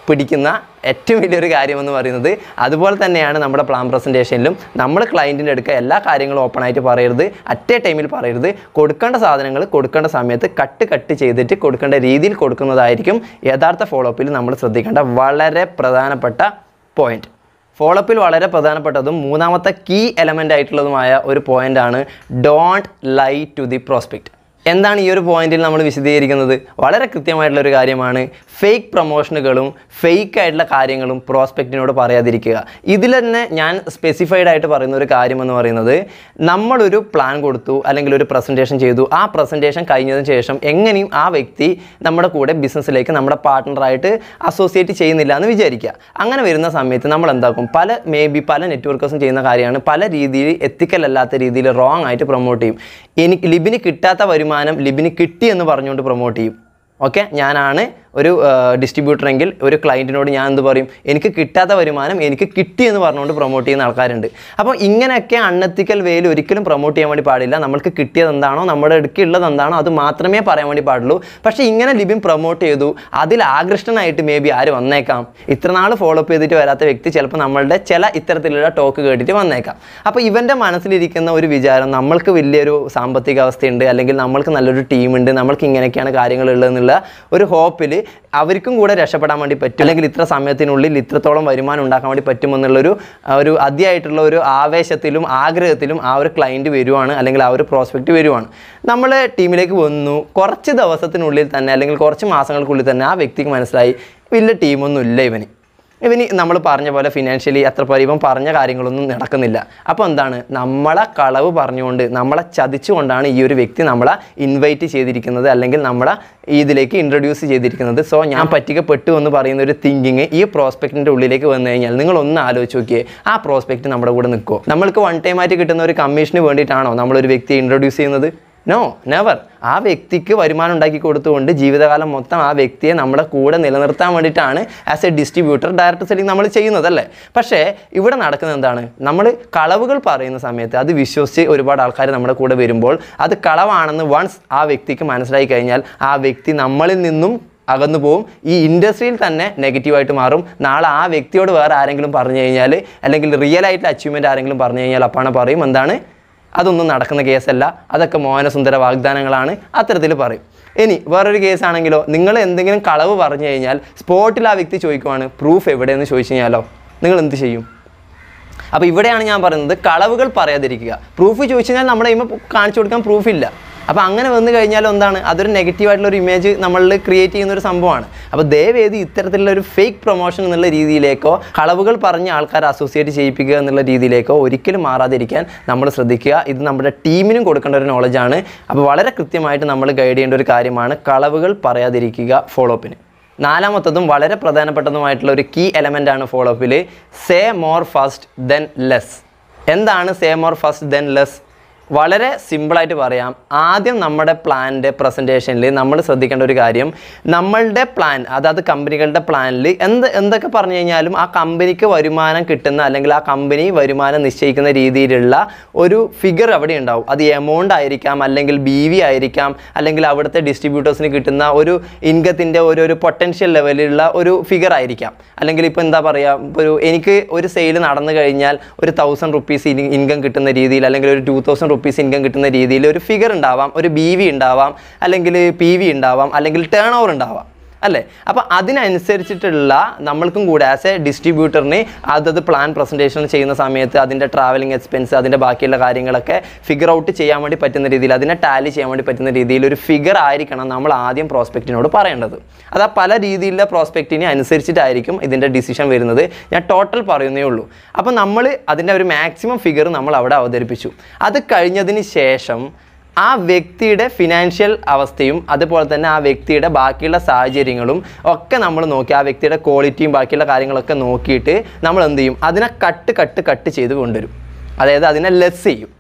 പിടിക്കുന്ന ഏറ്റവും വലിയൊരു കാര്യമെന്ന് പറയുന്നത് അതുപോലെ തന്നെയാണ് നമ്മുടെ പ്ലാൻ പ്രസൻറ്റേഷനിലും നമ്മൾ ക്ലയൻറ്റിൻ്റെ അടുക്ക എല്ലാ കാര്യങ്ങളും ഓപ്പൺ ആയിട്ട് പറയരുത് അറ്റ് എ ടൈമിൽ പറയരുത് കൊടുക്കേണ്ട സാധനങ്ങൾ കൊടുക്കേണ്ട സമയത്ത് കട്ട് കട്ട് ചെയ്തിട്ട് കൊടുക്കേണ്ട രീതിയിൽ കൊടുക്കുന്നതായിരിക്കും യഥാർത്ഥ ഫോളോ അപ്പിൽ നമ്മൾ ശ്രദ്ധിക്കേണ്ട വളരെ പ്രധാനപ്പെട്ട പോയിന്റ് ഫോളോ അപ്പിൽ വളരെ പ്രധാനപ്പെട്ടതും മൂന്നാമത്തെ കീ എലമെൻ്റ് ആയിട്ടുള്ളതുമായ ഒരു പോയിൻ്റാണ് don't lie to the prospect എന്താണ് ഈ ഒരു പോയിന്റിൽ നമ്മൾ വിശദീകരിക്കുന്നത് വളരെ കൃത്യമായിട്ടുള്ള ഒരു കാര്യമാണ് ഫേക്ക് പ്രൊമോഷനുകളും ഫേക്ക് ആയിട്ടുള്ള കാര്യങ്ങളും പ്രോസ്പെക്റ്റിനോട് പറയാതിരിക്കുക ഇതിൽ തന്നെ ഞാൻ സ്പെസിഫൈഡ് ആയിട്ട് പറയുന്ന ഒരു കാര്യമെന്ന് പറയുന്നത് നമ്മളൊരു പ്ലാൻ കൊടുത്തു അല്ലെങ്കിൽ ഒരു പ്രസൻറ്റേഷൻ ചെയ്തു ആ പ്രസൻറ്റേഷൻ കഴിഞ്ഞതിന് ശേഷം എങ്ങനെയും ആ വ്യക്തി നമ്മുടെ കൂടെ ബിസിനസ്സിലേക്ക് നമ്മുടെ പാർട്ട്ണറായിട്ട് അസോസിയേറ്റ് ചെയ്യുന്നില്ല എന്ന് വിചാരിക്കുക അങ്ങനെ വരുന്ന സമയത്ത് നമ്മൾ എന്താക്കും പല മേ ബി പല നെറ്റ്വർക്കേഴ്സും ചെയ്യുന്ന കാര്യമാണ് പല രീതിയിൽ എത്തിക്കൽ അല്ലാത്ത രീതിയിൽ റോങ് ആയിട്ട് പ്രൊമോട്ട് ചെയ്യും എനിക്ക് ലിബിന് കിട്ടാത്ത വരുമാനം ലിബിന് കിട്ടി എന്ന് പറഞ്ഞുകൊണ്ട് പ്രൊമോട്ട് ചെയ്യും ഓക്കെ ഞാനാണ് ഒരു ഡിസ്ട്രിബ്യൂട്ടർ എങ്കിൽ ഒരു ക്ലയൻറ്റിനോട് ഞാൻ എന്ത് പറയും എനിക്ക് കിട്ടാത്ത വരുമാനം എനിക്ക് കിട്ടി എന്ന് പറഞ്ഞുകൊണ്ട് പ്രൊമോട്ട് ചെയ്യുന്ന ആൾക്കാരുണ്ട് അപ്പോൾ ഇങ്ങനെയൊക്കെ അൺഎത്തിക്കൽ വേയിൽ ഒരിക്കലും പ്രൊമോട്ട് ചെയ്യാൻ വേണ്ടി പാടില്ല നമ്മൾക്ക് കിട്ടിയത് എന്താണോ നമ്മുടെ അടുക്കുള്ളത് എന്താണോ അത് മാത്രമേ പറയാൻ വേണ്ടി പാടുള്ളൂ പക്ഷേ ഇങ്ങനെ ലിബിൻ പ്രൊമോട്ട് ചെയ്തു അതിൽ ആകൃഷ്ടനായിട്ട് മേ ബി ആര് വന്നേക്കാം ഇത്ര നാൾ ഫോളോ അപ്പ് ചെയ്തിട്ട് വരാത്ത വ്യക്തി ചിലപ്പോൾ നമ്മളുടെ ചില ഇത്തരത്തിലുള്ള ടോക്ക് കേട്ടിട്ട് വന്നേക്കാം അപ്പോൾ ഇവൻ്റെ മനസ്സിലിരിക്കുന്ന ഒരു വിചാരം നമ്മൾക്ക് വലിയൊരു സാമ്പത്തിക അവസ്ഥയുണ്ട് അല്ലെങ്കിൽ നമ്മൾക്ക് നല്ലൊരു ടീമുണ്ട് നമ്മൾക്ക് ഇങ്ങനെയൊക്കെയാണ് കാര്യങ്ങൾ ഉള്ളതെന്നുള്ള ഒരു ഹോപ്പിൽ അവർക്കും കൂടെ രക്ഷപ്പെടാൻ വേണ്ടി പറ്റും അല്ലെങ്കിൽ ഇത്ര സമയത്തിനുള്ളിൽ ഇത്രത്തോളം വരുമാനം ഉണ്ടാക്കാൻ വേണ്ടി പറ്റുമെന്നുള്ളൊരു ആ, ഒരു അതിയായിട്ടുള്ള ഒരു ആവേശത്തിലും ആഗ്രഹത്തിലും ആ ഒരു ക്ലയൻറ്റ് വരുവാണ് അല്ലെങ്കിൽ ആ ഒരു പ്രോസ്പെക്റ്റ് വരുവാണ് നമ്മൾ ടീമിലേക്ക് വന്നു കുറച്ച് ദിവസത്തിനുള്ളിൽ തന്നെ അല്ലെങ്കിൽ കുറച്ച് മാസങ്ങൾക്കുള്ളിൽ തന്നെ ആ വ്യക്തിക്ക് മനസ്സിലായി വലിയ ടീമൊന്നും ഇല്ല ഇവന് ഇവന് നമ്മൾ പറഞ്ഞ പോലെ ഫിനാൻഷ്യലി അത്ര പരി- ഇവൻ പറഞ്ഞ കാര്യങ്ങളൊന്നും നടക്കുന്നില്ല അപ്പോൾ എന്താണ് നമ്മളെ കളവ് പറഞ്ഞുകൊണ്ട് നമ്മളെ ചതിച്ചുകൊണ്ടാണ് ഈ ഒരു വ്യക്തി നമ്മളെ ഇൻവൈറ്റ് ചെയ്തിരിക്കുന്നത് അല്ലെങ്കിൽ നമ്മളെ ഇതിലേക്ക് ഇൻട്രൊഡ്യൂസ് ചെയ്തിരിക്കുന്നത് സോ ഞാൻ പറ്റിക്കപ്പെട്ടു എന്ന് പറയുന്ന ഒരു തിങ്കിങ് ഈ പ്രോസ്പെക്റ്റിൻ്റെ ഉള്ളിലേക്ക് വന്നു കഴിഞ്ഞാൽ നിങ്ങൾ ഒന്ന് ആലോചിച്ച് നോക്കിയേ ആ പ്രോസ്പെക്റ്റ് നമ്മുടെ കൂടെ നിൽക്കുമോ നമ്മൾക്ക് വൺ ടൈം ആയിട്ട് കിട്ടുന്ന ഒരു കമ്മീഷന് വേണ്ടിയിട്ടാണോ നമ്മളൊരു വ്യക്തിയെ ഇൻട്രൊഡ്യൂസ് ചെയ്യുന്നത് നോ നെവർ ആ വ്യക്തിക്ക് വരുമാനം ഉണ്ടാക്കി കൊടുത്തുകൊണ്ട് ജീവിതകാലം മൊത്തം ആ വ്യക്തിയെ നമ്മുടെ കൂടെ നിലനിർത്താൻ വേണ്ടിയിട്ടാണ് as a distributor direct selling നമ്മൾ ചെയ്യുന്നതല്ലേ പക്ഷേ ഇവിടെ നടക്കുന്നത് എന്താണ് നമ്മൾ കളവുകൾ പറയുന്ന സമയത്ത് അത് വിശ്വസിച്ച് ഒരുപാട് ആൾക്കാർ നമ്മുടെ കൂടെ വരുമ്പോൾ അത് കളവാണെന്ന് വൺസ് ആ വ്യക്തിക്ക് മനസ്സിലായി കഴിഞ്ഞാൽ ആ വ്യക്തി നമ്മളിൽ നിന്നും അകന്നു പോവും ഈ ഇൻഡസ്ട്രിയിൽ തന്നെ നെഗറ്റീവായിട്ട് മാറും നാളെ ആ വ്യക്തിയോട് വേറെ ആരെങ്കിലും പറഞ്ഞു കഴിഞ്ഞാൽ അല്ലെങ്കിൽ റിയൽ ആയിട്ടുള്ള അച്ചീവ്മെൻറ്റ് ആരെങ്കിലും പറഞ്ഞു കഴിഞ്ഞാൽ അപ്പാണ് പറയും എന്താണ് അതൊന്നും നടക്കുന്ന കേസല്ല അതൊക്കെ മോഹനസുന്ദര വാഗ്ദാനങ്ങളാണ് അത്തരത്തിൽ പറയും ഇനി വേറൊരു കേസാണെങ്കിലോ നിങ്ങൾ എന്തെങ്കിലും കളവ് പറഞ്ഞു കഴിഞ്ഞാൽ സ്പോട്ടിൽ ആ വ്യക്തി ചോദിക്കുവാണ് പ്രൂഫ് എവിടെയെന്ന് ചോദിച്ചു കഴിഞ്ഞാലോ നിങ്ങൾ എന്ത് ചെയ്യും അപ്പോൾ ഇവിടെയാണ് ഞാൻ പറയുന്നത് കളവുകൾ പറയാതിരിക്കുക പ്രൂഫ് ചോദിച്ചു കഴിഞ്ഞാൽ നമ്മുടെ കയ്യുമ്പോൾ കാണിച്ചു കൊടുക്കാൻ പ്രൂഫ് ഇല്ല അപ്പോൾ അങ്ങനെ വന്നു കഴിഞ്ഞാൽ എന്താണ് അതൊരു നെഗറ്റീവായിട്ടുള്ള ഒരു ഇമേജ് നമ്മളിൽ ക്രിയേറ്റ് ചെയ്യുന്ന ഒരു സംഭവമാണ് അപ്പോൾ ദയവേദി ഇത്തരത്തിലുള്ള ഒരു ഫേക്ക് പ്രൊമോഷൻ എന്നുള്ള രീതിയിലേക്കോ കളവുകൾ പറഞ്ഞ് ആൾക്കാരെ അസോസിയേറ്റ് ചെയ്യിപ്പിക്കുക എന്നുള്ള രീതിയിലേക്കോ ഒരിക്കലും മാറാതിരിക്കാൻ നമ്മൾ ശ്രദ്ധിക്കുക ഇത് നമ്മുടെ ടീമിനും കൊടുക്കേണ്ട ഒരു നോളജാണ് അപ്പോൾ വളരെ കൃത്യമായിട്ട് നമ്മൾ ഗൈഡ് ചെയ്യേണ്ട ഒരു കാര്യമാണ് കളവുകൾ പറയാതിരിക്കുക ഫോളോ അപ്പിന് നാലാമത്തതും വളരെ പ്രധാനപ്പെട്ടതുമായിട്ടുള്ള ഒരു കീ എലമെൻ്റ് ആണ് ഫോളോ അപ്പിൽ say more first then less എന്താണ് say more first then less വളരെ സിമ്പിളായിട്ട് പറയാം ആദ്യം നമ്മുടെ പ്ലാനിൻ്റെ പ്രസൻറ്റേഷനിൽ നമ്മൾ ശ്രദ്ധിക്കേണ്ട ഒരു കാര്യം നമ്മളുടെ പ്ലാൻ അതായത് കമ്പനികളുടെ പ്ലാനിൽ എന്ത് എന്തൊക്കെ പറഞ്ഞു കഴിഞ്ഞാലും ആ കമ്പനിക്ക് വരുമാനം കിട്ടുന്ന അല്ലെങ്കിൽ ആ കമ്പനി വരുമാനം നിശ്ചയിക്കുന്ന രീതിയിലുള്ള ഒരു ഫിഗർ അവിടെ ഉണ്ടാവും അത് എമൗണ്ട് ആയിരിക്കാം അല്ലെങ്കിൽ ബി വി ആയിരിക്കാം അല്ലെങ്കിൽ അവിടുത്തെ ഡിസ്ട്രിബ്യൂട്ടേഴ്സിന് കിട്ടുന്ന ഒരു ഇൻകത്തിൻ്റെ ഒരു ഒരു പൊട്ടൻഷ്യൽ ലെവലിലുള്ള ഒരു ഫിഗർ ആയിരിക്കാം അല്ലെങ്കിൽ ഇപ്പോൾ എന്താ പറയുക ഇപ്പോൾ ഒരു എനിക്ക് ഒരു സെയിൽ നടന്നു കഴിഞ്ഞാൽ ഒരു തൗസൻഡ് റുപ്പീസ് ഇൻകം കിട്ടുന്ന രീതിയിൽ അല്ലെങ്കിൽ ഒരു ടു തൗസൻഡ് റുപ്പീസ് ഇൻകം കിട്ടുന്ന രീതിയിൽ ഒരു ഫിഗർ ഉണ്ടാവാം ഒരു ബി വി ഉണ്ടാവാം അല്ലെങ്കിൽ പി വി ഉണ്ടാവാം അല്ലെങ്കിൽ ടേൺ ഓവർ ഉണ്ടാവാം അല്ലേ അപ്പോൾ അതിനനുസരിച്ചിട്ടുള്ള നമ്മൾക്കും കൂടെ ആസ് എ ഡിസ്ട്രിബ്യൂട്ടറിന് അതത് പ്ലാൻ പ്രസൻറ്റേഷൻ ചെയ്യുന്ന സമയത്ത് അതിൻ്റെ ട്രാവലിംഗ് എക്സ്പെൻസ് അതിൻ്റെ ബാക്കിയുള്ള കാര്യങ്ങളൊക്കെ ഫിഗർ ഔട്ട് ചെയ്യാൻ വേണ്ടി പറ്റുന്ന രീതിയിൽ അതിനെ ടാലി ചെയ്യാൻ വേണ്ടി പറ്റുന്ന രീതിയിൽ ഒരു ഫിഗർ ആയിരിക്കണം നമ്മൾ ആദ്യം പ്രോസ്പെക്റ്റിനോട് പറയേണ്ടത് അത് ആ പല രീതിയിലുള്ള പ്രോസ്പെക്റ്റിനെ അനുസരിച്ചിട്ടായിരിക്കും ഇതിൻ്റെ ഡിസിഷൻ വരുന്നത് ഞാൻ ടോട്ടൽ പറയുന്നേ ഉള്ളൂ അപ്പോൾ നമ്മൾ അതിൻ്റെ ഒരു മാക്സിമം ഫിഗർ നമ്മൾ അവിടെ അവതരിപ്പിച്ചു അത് കഴിഞ്ഞതിന് ശേഷം ആ വ്യക്തിയുടെ ഫിനാൻഷ്യൽ അവസ്ഥയും അതുപോലെ തന്നെ ആ വ്യക്തിയുടെ ബാക്കിയുള്ള സാഹചര്യങ്ങളും ഒക്കെ നമ്മൾ നോക്കി ആ വ്യക്തിയുടെ ക്വാളിറ്റിയും ബാക്കിയുള്ള കാര്യങ്ങളൊക്കെ നോക്കിയിട്ട് നമ്മൾ എന്ത് ചെയ്യും അതിനെ കട്ട് കട്ട് കട്ട് ചെയ്ത് കൊണ്ടുവരും അതായത് അതിനെ ലെസ് ചെയ്യും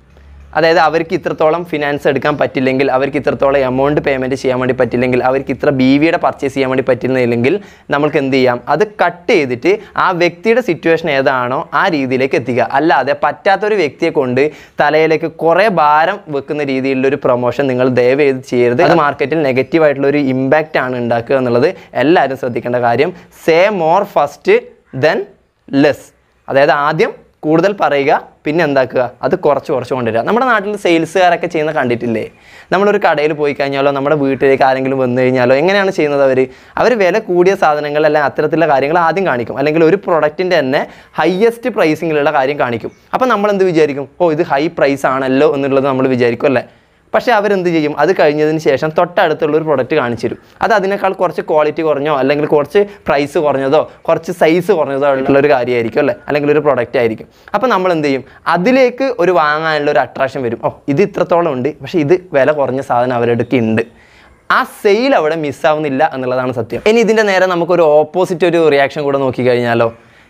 അതായത് അവർക്ക് ഇത്രത്തോളം ഫിനാൻസ് എടുക്കാൻ പറ്റില്ലെങ്കിൽ അവർക്ക് ഇത്രത്തോളം എമൗണ്ട് പേയ്മെൻറ്റ് ചെയ്യാൻ വേണ്ടി പറ്റില്ലെങ്കിൽ അവർക്ക് ഇത്ര ബി വിയുടെ പർച്ചേസ് ചെയ്യാൻ വേണ്ടി പറ്റുന്നില്ലെങ്കിൽ നമ്മൾക്ക് എന്ത് ചെയ്യാം അത് കട്ട് ചെയ്തിട്ട് ആ വ്യക്തിയുടെ സിറ്റുവേഷൻ ഏതാണോ ആ രീതിയിലേക്ക് എത്തിക്കുക അല്ലാതെ പറ്റാത്തൊരു വ്യക്തിയെ കൊണ്ട് തലയിലേക്ക് കുറേ ഭാരം വെക്കുന്ന രീതിയിലുള്ള ഒരു പ്രൊമോഷൻ നിങ്ങൾ ദയവ് ചെയ്ത് ചെയ്യരുത് അത് മാർക്കറ്റിൽ നെഗറ്റീവ് ആയിട്ടുള്ള ഒരു ഇമ്പാക്റ്റ് ആണ് ഉണ്ടാക്കുക എന്നുള്ളത് എല്ലാവരും ശ്രദ്ധിക്കേണ്ട കാര്യം say more first then less അതായത് ആദ്യം കൂടുതൽ പറയുക പിന്നെ എന്താക്കുക അത് കുറച്ച് കുറച്ച് കൊണ്ടുവരിക നമ്മുടെ നാട്ടിൽ സെയിൽസുകാരൊക്കെ ചെയ്യുന്ന കണ്ടിട്ടില്ലേ നമ്മളൊരു കടയിൽ പോയി കഴിഞ്ഞാലോ നമ്മുടെ വീട്ടിലേക്ക് ആരെങ്കിലും വന്നു കഴിഞ്ഞാലോ എങ്ങനെയാണ് ചെയ്യുന്നത് അവർ അവർ വില കൂടിയ സാധനങ്ങൾ അല്ലെങ്കിൽ അത്തരത്തിലുള്ള കാര്യങ്ങൾ ആദ്യം കാണിക്കും അല്ലെങ്കിൽ ഒരു പ്രൊഡക്റ്റിൻ്റെ തന്നെ ഹയസ്റ്റ് പ്രൈസിങ്ങിലുള്ള കാര്യം കാണിക്കും അപ്പോൾ നമ്മൾ എന്ത് വിചാരിക്കും ഓ ഇത് ഹൈ പ്രൈസ് ആണല്ലോ എന്നുള്ളത് നമ്മൾ വിചാരിക്കും അല്ലേ പക്ഷേ അവരെന്ത് ചെയ്യും അത് കഴിഞ്ഞതിന് ശേഷം തൊട്ടടുത്തുള്ള ഒരു പ്രൊഡക്റ്റ് കാണിച്ചു തരും അത് അതിനേക്കാൾ കുറച്ച് ക്വാളിറ്റി കുറഞ്ഞോ അല്ലെങ്കിൽ കുറച്ച് പ്രൈസ് കുറഞ്ഞതോ കുറച്ച് സൈസ് കുറഞ്ഞതോ ഉള്ള ഒരു കാര്യമായിരിക്കും അല്ലേ അല്ലെങ്കിൽ ഒരു പ്രൊഡക്റ്റ് ആയിരിക്കും അപ്പോൾ നമ്മൾ എന്ത് ചെയ്യും അതിലേക്ക് ഒരു വാങ്ങാനുള്ള ഒരു അട്രാക്ഷൻ വരും ഓ ഇത് ഇത്രത്തോളം ഉണ്ട് പക്ഷേ ഇത് വില കുറഞ്ഞ സാധനം അവരുടെ അടുത്ത് ഉണ്ട് ആ സെയിൽ അവിടെ മിസ്സാവുന്നില്ല എന്നുള്ളതാണ് സത്യം ഇനി ഇതിൻ്റെ നേരെ നമുക്കൊരു ഓപ്പോസിറ്റ് ഒരു റിയാക്ഷൻ കൂടെ നോക്കിക്കഴിഞ്ഞാലോ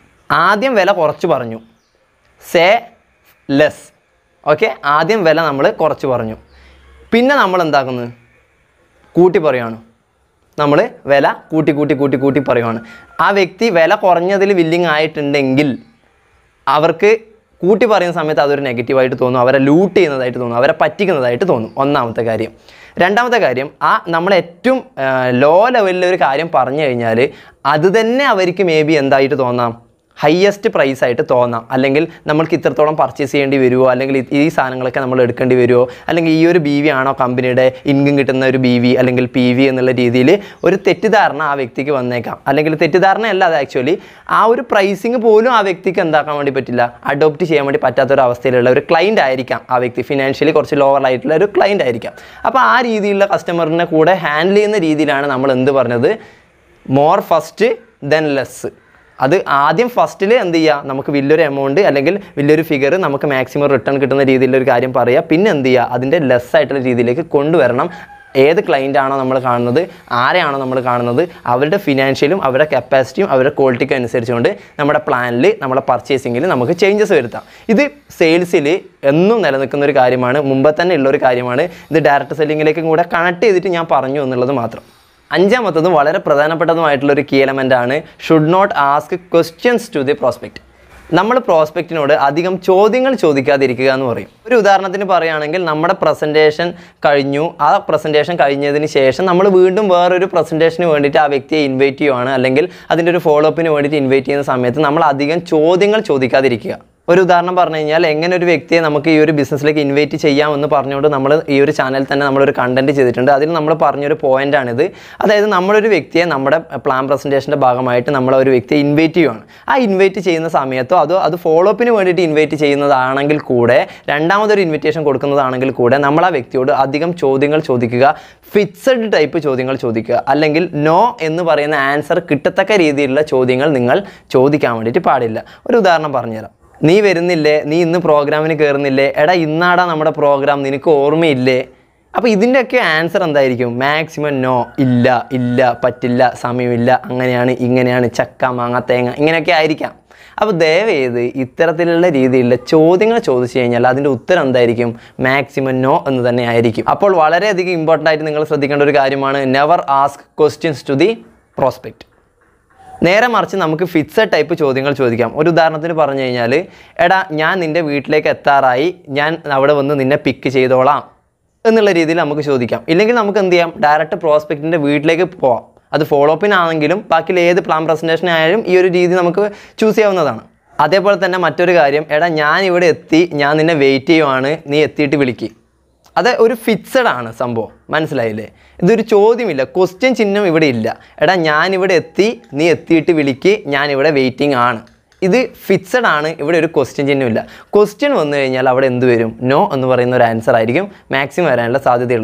ആദ്യം വില കുറച്ച് പറഞ്ഞു സേ ലെസ് ഓക്കെ ആദ്യം വില നമ്മൾ കുറച്ച് പറഞ്ഞു പിന്നെ നമ്മൾ എന്താക്കുന്നത് കൂട്ടി പറയുകയാണ് നമ്മൾ വില കൂട്ടി കൂട്ടി കൂട്ടി കൂട്ടി പറയുവാണ് ആ വ്യക്തി വില കുറഞ്ഞതിൽ വില്ലിങ് ആയിട്ടുണ്ടെങ്കിൽ അവർക്ക് കൂട്ടി പറയുന്ന സമയത്ത് അതൊരു നെഗറ്റീവായിട്ട് തോന്നും അവരെ ലൂട്ട് ചെയ്യുന്നതായിട്ട് തോന്നും അവരെ പറ്റിക്കുന്നതായിട്ട് തോന്നും ഒന്നാമത്തെ കാര്യം രണ്ടാമത്തെ കാര്യം ആ നമ്മൾ ഏറ്റവും ലോ ലെവലിൽ ഒരു കാര്യം പറഞ്ഞു കഴിഞ്ഞാൽ അത് തന്നെ അവർക്ക് മേ ബി എന്തായിട്ട് തോന്നാം ഹയസ്റ്റ് പ്രൈസ് ആയിട്ട് തോന്നാം അല്ലെങ്കിൽ നമ്മൾക്ക് ഇത്രത്തോളം പർച്ചേസ് ചെയ്യേണ്ടി വരുമോ അല്ലെങ്കിൽ ഈ- ഈ സാധനങ്ങളൊക്കെ നമ്മൾ എടുക്കേണ്ടി വരുമോ അല്ലെങ്കിൽ ഈ ഒരു ബി വി ആണോ കമ്പനിയുടെ ഇൻകം കിട്ടുന്ന ഒരു ബി വി അല്ലെങ്കിൽ പി വി എന്നുള്ള രീതിയിൽ ഒരു തെറ്റിദ്ധാരണ ആ വ്യക്തിക്ക് വന്നേക്കാം അല്ലെങ്കിൽ തെറ്റിദ്ധാരണയല്ല അത് ആക്ച്വലി ആ ഒരു പ്രൈസിങ് പോലും ആ വ്യക്തിക്ക് എന്താക്കാൻ വേണ്ടി പറ്റില്ല അഡോപ്റ്റ് ചെയ്യാൻ വേണ്ടി പറ്റാത്ത ഒരു അവസ്ഥയിലുള്ള ഒരു ക്ലൈൻ്റ് ആയിരിക്കാം ആ വ്യക്തി ഫിനാൻഷ്യലി കുറച്ച് ലോവർ ആയിട്ടുള്ള ഒരു ക്ലൈൻ്റ് ആയിരിക്കാം അപ്പോൾ ആ രീതിയിലുള്ള കസ്റ്റമറിനെ കൂടെ ഹാൻഡിൽ ചെയ്യുന്ന രീതിയിലാണ് നമ്മൾ എന്ത് പറഞ്ഞത് മോർ ഫസ്റ്റ് ദെൻ ലെസ് അത് ആദ്യം ഫസ്റ്റിൽ എന്ത് ചെയ്യുക നമുക്ക് വലിയൊരു എമൗണ്ട് അല്ലെങ്കിൽ വലിയൊരു ഫിഗർ നമുക്ക് മാക്സിമം റിട്ടേൺ കിട്ടുന്ന രീതിയിലുള്ള ഒരു കാര്യം പറയുക പിന്നെ എന്ത് ചെയ്യുക അതിൻ്റെ ലെസ് ആയിട്ടുള്ള രീതിയിലേക്ക് കൊണ്ടുവരണം ഏത് ക്ലൈൻ്റ് ആണോ നമ്മൾ കാണുന്നത് ആരെയാണോ നമ്മൾ കാണുന്നത് അവരുടെ ഫിനാൻഷ്യലും അവരുടെ കപ്പാസിറ്റിയും അവരുടെ ക്വാളിറ്റിക്കും അനുസരിച്ചുകൊണ്ട് നമ്മുടെ പ്ലാനിൽ നമ്മുടെ പർച്ചേസിങ്ങിൽ നമുക്ക് ചേഞ്ചസ് വരുത്താം ഇത് സെയിൽസിൽ എന്നും നിലനിൽക്കുന്ന ഒരു കാര്യമാണ് മുമ്പ് തന്നെ ഉള്ള ഒരു കാര്യമാണ് ഇത് ഡയറക്റ്റ് സെല്ലിങ്ങിലേക്കും കൂടെ കണക്ട് ചെയ്തിട്ട് ഞാൻ പറഞ്ഞു എന്നുള്ളത് മാത്രം അഞ്ചാമത്തതും വളരെ പ്രധാനപ്പെട്ടതുമായിട്ടുള്ള ഒരു കീ എലമെൻ്റ് ആണ് should not ask questions to the prospect നമ്മൾ പ്രോസ്പെക്റ്റിനോട് അധികം ചോദ്യങ്ങൾ ചോദിക്കാതിരിക്കുക എന്ന് പറയും ഒരു ഉദാഹരണത്തിന് പറയുകയാണെങ്കിൽ നമ്മുടെ പ്രസൻറ്റേഷൻ കഴിഞ്ഞു ആ പ്രസൻറ്റേഷൻ കഴിഞ്ഞതിന് ശേഷം നമ്മൾ വീണ്ടും വേറൊരു പ്രസൻറ്റേഷന് വേണ്ടിയിട്ട് ആ വ്യക്തിയെ ഇൻവൈറ്റ് ചെയ്യുവാണ് അല്ലെങ്കിൽ അതിൻ്റെ ഒരു ഫോളോ അപ്പിന് വേണ്ടിയിട്ട് ഇൻവൈറ്റ് ചെയ്യുന്ന സമയത്ത് നമ്മൾ അധികം ചോദ്യങ്ങൾ ചോദിക്കാതിരിക്കുക ഒരു ഉദാഹരണം പറഞ്ഞു കഴിഞ്ഞാൽ എങ്ങനെ ഒരു വ്യക്തിയെ നമുക്ക് ഈ ഒരു ബിസിനസ്സിലേക്ക് ഇൻവൈറ്റ് ചെയ്യാമെന്ന് പറഞ്ഞുകൊണ്ട് നമ്മൾ ഈ ഒരു ചാനൽ തന്നെ നമ്മളൊരു കണ്ടന്റ് ചെയ്തിട്ടുണ്ട് അതിൽ നമ്മൾ പറഞ്ഞൊരു പോയിന്റാണിത് അതായത് നമ്മളൊരു വ്യക്തിയെ നമ്മുടെ പ്ലാൻ പ്രസൻറ്റേഷൻ്റെ ഭാഗമായിട്ട് നമ്മൾ ഒരു വ്യക്തിയെ ഇൻവൈറ്റ് ചെയ്യുവാണ് ആ ഇൻവൈറ്റ് ചെയ്യുന്ന സമയത്തോ അതോ അത് ഫോളോ അപ്പിന് വേണ്ടിയിട്ട് ഇൻവൈറ്റ് ചെയ്യുന്നതാണെങ്കിൽ കൂടെ രണ്ടാമതൊരു ഇൻവിറ്റേഷൻ കൊടുക്കുന്നതാണെങ്കിൽ കൂടെ നമ്മൾ ആ വ്യക്തിയോട് അധികം ചോദ്യങ്ങൾ ചോദിക്കുക ഫിക്സഡ് ടൈപ്പ് ചോദ്യങ്ങൾ ചോദിക്കുക അല്ലെങ്കിൽ നോ എന്ന് പറയുന്ന ആൻസർ കിട്ടത്തക്ക രീതിയിലുള്ള ചോദ്യങ്ങൾ നിങ്ങൾ ചോദിക്കാൻ വേണ്ടിയിട്ട് പാടില്ല ഒരു ഉദാഹരണം പറഞ്ഞുതരാം നീ വരുന്നില്ലേ നീ ഇന്ന് പ്രോഗ്രാമിന് കയറുന്നില്ലേ എടാ ഇന്നാടാ നമ്മുടെ പ്രോഗ്രാം നിനക്ക് ഓർമ്മയില്ലേ അപ്പോൾ ഇതിൻ്റെയൊക്കെ ആൻസർ എന്തായിരിക്കും മാക്സിമം നോ ഇല്ല ഇല്ല പറ്റില്ല സമയമില്ല അങ്ങനെയാണ് ഇങ്ങനെയാണ് ചക്ക മാങ്ങ തേങ്ങ ഇങ്ങനെയൊക്കെ ആയിരിക്കാം അപ്പോൾ ദയവേത് ഇത്തരത്തിലുള്ള രീതിയിലുള്ള ചോദ്യങ്ങൾ ചോദിച്ചു കഴിഞ്ഞാൽ അതിൻ്റെ ഉത്തരം എന്തായിരിക്കും മാക്സിമം നോ എന്ന് തന്നെ ആയിരിക്കും അപ്പോൾ വളരെയധികം ഇമ്പോർട്ടൻ്റ് ആയിട്ട് നിങ്ങൾ ശ്രദ്ധിക്കേണ്ട ഒരു കാര്യമാണ് never ask questions to the prospect നേരെ മറിച്ച് നമുക്ക് ഫിക്സഡ് ടൈപ്പ് ചോദ്യങ്ങൾ ചോദിക്കാം ഒരു ഉദാഹരണത്തിന് പറഞ്ഞു കഴിഞ്ഞാൽ എടാ ഞാൻ നിൻ്റെ വീട്ടിലേക്ക് എത്താറായി ഞാൻ അവിടെ വന്ന് നിന്നെ പിക്ക് ചെയ്തോളാം എന്നുള്ള രീതിയിൽ നമുക്ക് ചോദിക്കാം ഇല്ലെങ്കിൽ നമുക്ക് എന്ത് ചെയ്യാം ഡയറക്റ്റ് പ്രോസ്പെക്റ്റിൻ്റെ വീട്ടിലേക്ക് പോവാം അത് ഫോളോ അപ്പിനാണെങ്കിലും ബാക്കിയുള്ള ഏത് പ്ലാൻ പ്രസൻറ്റേഷൻ ആയാലും ഈ ഒരു രീതി നമുക്ക് ചൂസ് ചെയ്യാവുന്നതാണ് അതേപോലെ തന്നെ മറ്റൊരു കാര്യം എടാ ഞാൻ ഇവിടെ എത്തി ഞാൻ നിന്നെ വെയിറ്റ് ചെയ്യുവാണ് നീ എത്തിയിട്ട് വിളിക്കുക അത് ഒരു ഫിക്സഡ് ആണ് സംഭവം മനസ്സിലായില്ലേ ഇതൊരു ചോദ്യമില്ല ക്വസ്റ്റ്യൻ ചിഹ്നം ഇവിടെ ഇല്ല എടാ ഞാനിവിടെ എത്തി നീ എത്തിയിട്ട് വിളിക്ക് ഞാനിവിടെ വെയിറ്റിംഗ് ആണ് ഇത് ഫിക്സഡ് ആണ് ഇവിടെ ഒരു ക്വസ്റ്റ്യൻ ചിഹ്നമില്ല ക്വസ്റ്റ്യൻ വന്നു കഴിഞ്ഞാൽ അവിടെ എന്ത് വരും നോ എന്ന് പറയുന്ന ഒരു ആൻസർ ആയിരിക്കും മാക്സിമം വരാനുള്ള സാധ്യതയുള്ളത്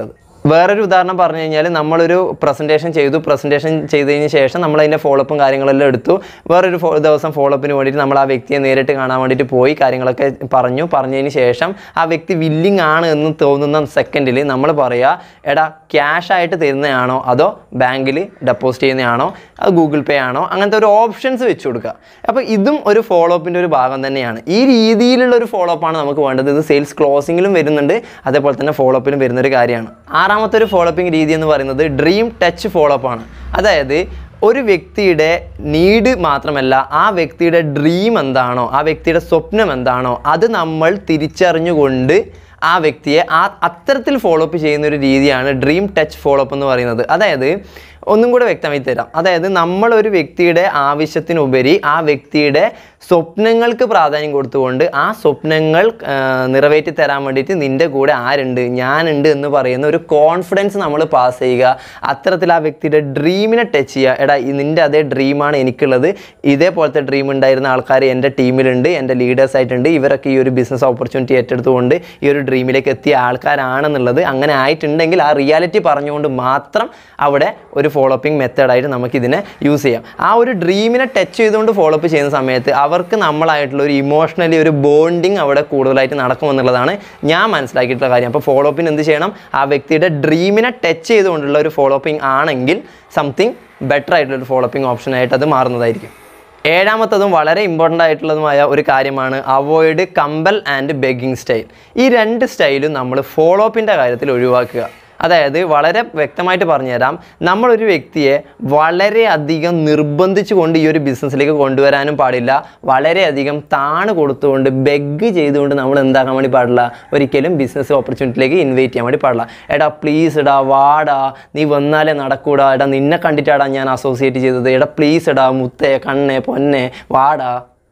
വേറൊരു ഉദാഹരണം പറഞ്ഞു കഴിഞ്ഞാൽ നമ്മളൊരു പ്രസൻറ്റേഷൻ ചെയ്തു പ്രസൻറ്റേഷൻ ചെയ്തതിന് ശേഷം നമ്മൾ അതിൻ്റെ ഫോളോപ്പും കാര്യങ്ങളെല്ലാം എടുത്തു വേറൊരു ഫോ ദിവസം ഫോളോപ്പിന് വേണ്ടിയിട്ട് നമ്മൾ ആ വ്യക്തിയെ നേരിട്ട് കാണാൻ വേണ്ടിയിട്ട് പോയി കാര്യങ്ങളൊക്കെ പറഞ്ഞു പറഞ്ഞതിന് ശേഷം ആ വ്യക്തി വില്ലിങ് ആണ് എന്ന് തോന്നുന്ന സെക്കൻഡിൽ നമ്മൾ പറയുക എടാ ക്യാഷ് ആയിട്ട് തരുന്നതാണോ അതോ ബാങ്കിൽ ഡെപ്പോസിറ്റ് ചെയ്യുന്നതാണോ അത് ഗൂഗിൾ പേ ആണോ അങ്ങനത്തെ ഒരു ഓപ്ഷൻസ് വെച്ച് കൊടുക്കുക അപ്പോൾ ഇതും ഒരു ഫോളോ അപ്പിൻ്റെ ഒരു ഭാഗം തന്നെയാണ് ഈ രീതിയിലുള്ള ഒരു ഫോളോ അപ്പാണ് നമുക്ക് വേണ്ടത് ഇത് സെയിൽസ് ക്ലോസിങ്ങിലും വരുന്നുണ്ട് അതേപോലെ തന്നെ ഫോളോ അപ്പിലും വരുന്ന ഒരു കാര്യമാണ് ആറാമത്തെ ഒരു ഫോളോ അപ്പിംഗ് രീതി എന്ന് പറയുന്നത് ഡ്രീം ടച്ച് ഫോളോ അപ്പ് ആണ് അതായത് ഒരു വ്യക്തിയുടെ നീഡ് മാത്രമല്ല ആ വ്യക്തിയുടെ ഡ്രീം എന്താണോ ആ വ്യക്തിയുടെ സ്വപ്നം എന്താണോ അത് നമ്മൾ തിരിച്ചറിഞ്ഞുകൊണ്ട് ആ വ്യക്തിയെ ആ അത്തരത്തിൽ ഫോളോ അപ്പ് ചെയ്യുന്ന ഒരു രീതിയാണ് ഡ്രീം ടച്ച് ഫോളോ അപ്പ് എന്ന് പറയുന്നത് അതായത് ഒന്നും കൂടെ വ്യക്തമായി തരാം അതായത് നമ്മൾ ഒരു വ്യക്തിയുടെ ആവശ്യത്തിനുപരി ആ വ്യക്തിയുടെ സ്വപ്നങ്ങൾക്ക് പ്രാധാന്യം കൊടുത്തുകൊണ്ട് ആ സ്വപ്നങ്ങൾ ആ, നിറവേറ്റി തരാൻ വേണ്ടിയിട്ട് നിൻ്റെ കൂടെ ആരുണ്ട് ഞാനുണ്ട് എന്ന് പറയുന്ന ഒരു കോൺഫിഡൻസ് നമ്മൾ പാസ് ചെയ്യുക അത്തരത്തിൽ ആ വ്യക്തിയുടെ ഡ്രീമിനെ ടച്ച് ചെയ്യുക എടാ ഈ നിൻ്റെ അതേ ഡ്രീമാണ് എനിക്കുള്ളത് ഇതേപോലത്തെ ഡ്രീം ഉണ്ടായിരുന്ന ആൾക്കാർ എൻ്റെ ടീമിലുണ്ട് എൻ്റെ ലീഡേഴ്സ് ആയിട്ടുണ്ട് ഇവരൊക്കെ ഈ ഒരു ബിസിനസ് ഓപ്പർച്യൂണിറ്റി ഏറ്റെടുത്തുകൊണ്ട് ഈ ഒരു ഡ്രീമിലേക്ക് എത്തിയ ആൾക്കാരാണെന്നുള്ളത് അങ്ങനെ ആയിട്ടുണ്ടെങ്കിൽ ആ റിയാലിറ്റി പറഞ്ഞുകൊണ്ട് മാത്രം അവിടെ ഒരു ഫോളോ അപ്പിംഗ് മെത്തേഡായിട്ട് നമുക്കിതിനെ യൂസ് ചെയ്യാം ആ ഒരു ഡ്രീമിനെ ടച്ച് ചെയ്തുകൊണ്ട് ഫോളോ അപ്പ് ചെയ്യുന്ന സമയത്ത് അവർക്ക് നമ്മളായിട്ടുള്ള ഒരു ഇമോഷണലി ഒരു ബോണ്ടിങ് അവിടെ കൂടുതലായിട്ട് നടക്കുമെന്നുള്ളതാണ് ഞാൻ മനസ്സിലാക്കിയിട്ടുള്ള കാര്യം അപ്പോൾ ഫോളോ അപ്പിന് എന്ത് ചെയ്യണം ആ വ്യക്തിയുടെ ഡ്രീമിനെ ടച്ച് ചെയ്തുകൊണ്ടുള്ള ഒരു ഫോളോ അപ്പിംഗ് ആണെങ്കിൽ സംതിങ് ബെറ്റർ ആയിട്ടുള്ള ഒരു ഫോളോ അപ്പിംഗ് ഓപ്ഷനായിട്ട് അത് മാറുന്നതായിരിക്കും ഏഴാമത്തതും വളരെ ഇമ്പോർട്ടൻ്റ് ആയിട്ടുള്ളതുമായ ഒരു കാര്യമാണ് avoid compel and begging style ഈ രണ്ട് സ്റ്റൈലും നമ്മൾ ഫോളോ അപ്പിൻ്റെ കാര്യത്തിൽ ഒഴിവാക്കുക അതായത് വളരെ വ്യക്തമായിട്ട് പറഞ്ഞുതരാം നമ്മളൊരു വ്യക്തിയെ വളരെയധികം നിർബന്ധിച്ചു കൊണ്ട് ഈ ഒരു ബിസിനസ്സിലേക്ക് കൊണ്ടുവരാനും പാടില്ല വളരെയധികം താണ് കൊടുത്തുകൊണ്ട് ബെഗ് ചെയ്തുകൊണ്ട് നമ്മൾ എന്താക്കാൻ വേണ്ടി പാടില്ല ഒരിക്കലും ബിസിനസ് ഓപ്പർച്യൂണിറ്റിയിലേക്ക് ഇൻവൈറ്റ് ചെയ്യാൻ വേണ്ടി പാടില്ല എടാ പ്ലീസ് എടാ വാടാ നീ വന്നാലേ നടക്കൂടാ എടാ നിന്നെ കണ്ടിട്ടാടാ ഞാൻ അസോസിയേറ്റ് ചെയ്തത് എടാ പ്ലീസ് എടാ മുത്തേ കണ്ണേ പൊന്നെ വാടാ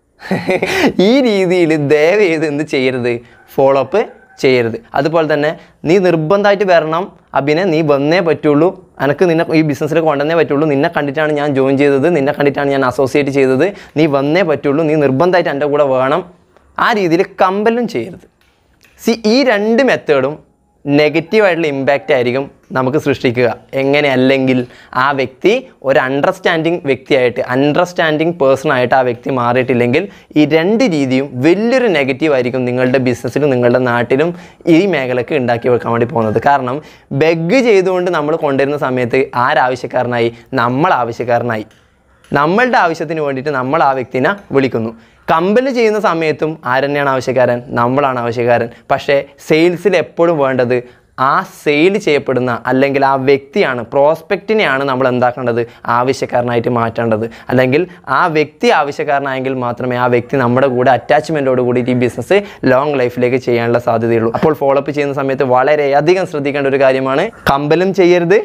ഈ രീതിയിൽ ദയവ് ചെയ്ത് എന്ത് ചെയ്യരുത് ഫോളോ അപ്പ് ചെയ്യരുത് അതുപോലെ തന്നെ നീ നിർബന്ധമായിട്ട് വരണം അഭിനെ നീ വന്നേ പറ്റുള്ളൂ എനിക്ക് നിന്നെ ഈ ബിസിനസ്സിലേക്ക് കൊണ്ടുവന്നേ പറ്റുള്ളൂ നിന്നെ കണ്ടിട്ടാണ് ഞാൻ ജോയിൻ ചെയ്തത് നിന്നെ കണ്ടിട്ടാണ് ഞാൻ അസോസിയേറ്റ് ചെയ്തത് നീ വന്നേ പറ്റുള്ളൂ നീ നിർബന്ധമായിട്ട് എൻ്റെ കൂടെ വേണം ആ രീതിയിൽ കമ്പലും ചെയ്യരുത് സി ഈ രണ്ട് മെത്തേഡും നെഗറ്റീവായിട്ടുള്ള ഇമ്പാക്റ്റ് ആയിരിക്കും നമുക്ക് സൃഷ്ടിക്കുക എങ്ങനെയല്ലെങ്കിൽ ആ വ്യക്തി ഒരു അണ്ടർസ്റ്റാൻഡിങ് വ്യക്തിയായിട്ട് അണ്ടർസ്റ്റാൻഡിങ് പേഴ്സൺ ആയിട്ട് ആ വ്യക്തി മാറിയിട്ടില്ലെങ്കിൽ ഈ രണ്ട് രീതിയും വലിയൊരു നെഗറ്റീവ് ആയിരിക്കും നിങ്ങളുടെ ബിസിനസ്സിലും നിങ്ങളുടെ നാട്ടിലും ഈ മേഖലയ്ക്ക് ഉണ്ടാക്കി വെക്കാൻ വേണ്ടി പോകുന്നത് കാരണം ബെഗ് ചെയ്തുകൊണ്ട് നമ്മൾ കൊണ്ടുവരുന്ന സമയത്ത് ആരാവശ്യക്കാരനായി നമ്മൾ ആവശ്യക്കാരനായി നമ്മളുടെ ആവശ്യത്തിന് വേണ്ടിയിട്ട് നമ്മൾ ആ വ്യക്തിനെ വിളിക്കുന്നു കമ്പനി ചെയ്യുന്ന സമയത്തും ആരെന്നെയാണ് ആവശ്യക്കാരൻ നമ്മളാണ് ആവശ്യക്കാരൻ പക്ഷേ സെയിൽസിൽ എപ്പോഴും വേണ്ടത് ആ സെയിൽ ചെയ്യപ്പെടുന്ന അല്ലെങ്കിൽ ആ വ്യക്തിയാണ് പ്രോസ്പെക്റ്റിനെയാണ് നമ്മൾ എന്താക്കേണ്ടത് ആവശ്യക്കാരനായിട്ട് മാറ്റേണ്ടത് അല്ലെങ്കിൽ ആ വ്യക്തി ആവശ്യക്കാരനായെങ്കിൽ മാത്രമേ ആ വ്യക്തി നമ്മുടെ കൂടെ അറ്റാച്ച്മെൻറ്റോട് കൂടി ഈ ബിസിനസ് ലോങ് ലൈഫിലേക്ക് ചെയ്യാനുള്ള സാധ്യതയുള്ളൂ അപ്പോൾ ഫോളോ അപ്പ് ചെയ്യുന്ന സമയത്ത് വളരെയധികം ശ്രദ്ധിക്കേണ്ട ഒരു കാര്യമാണ് കമ്പലും ചെയ്യരുത്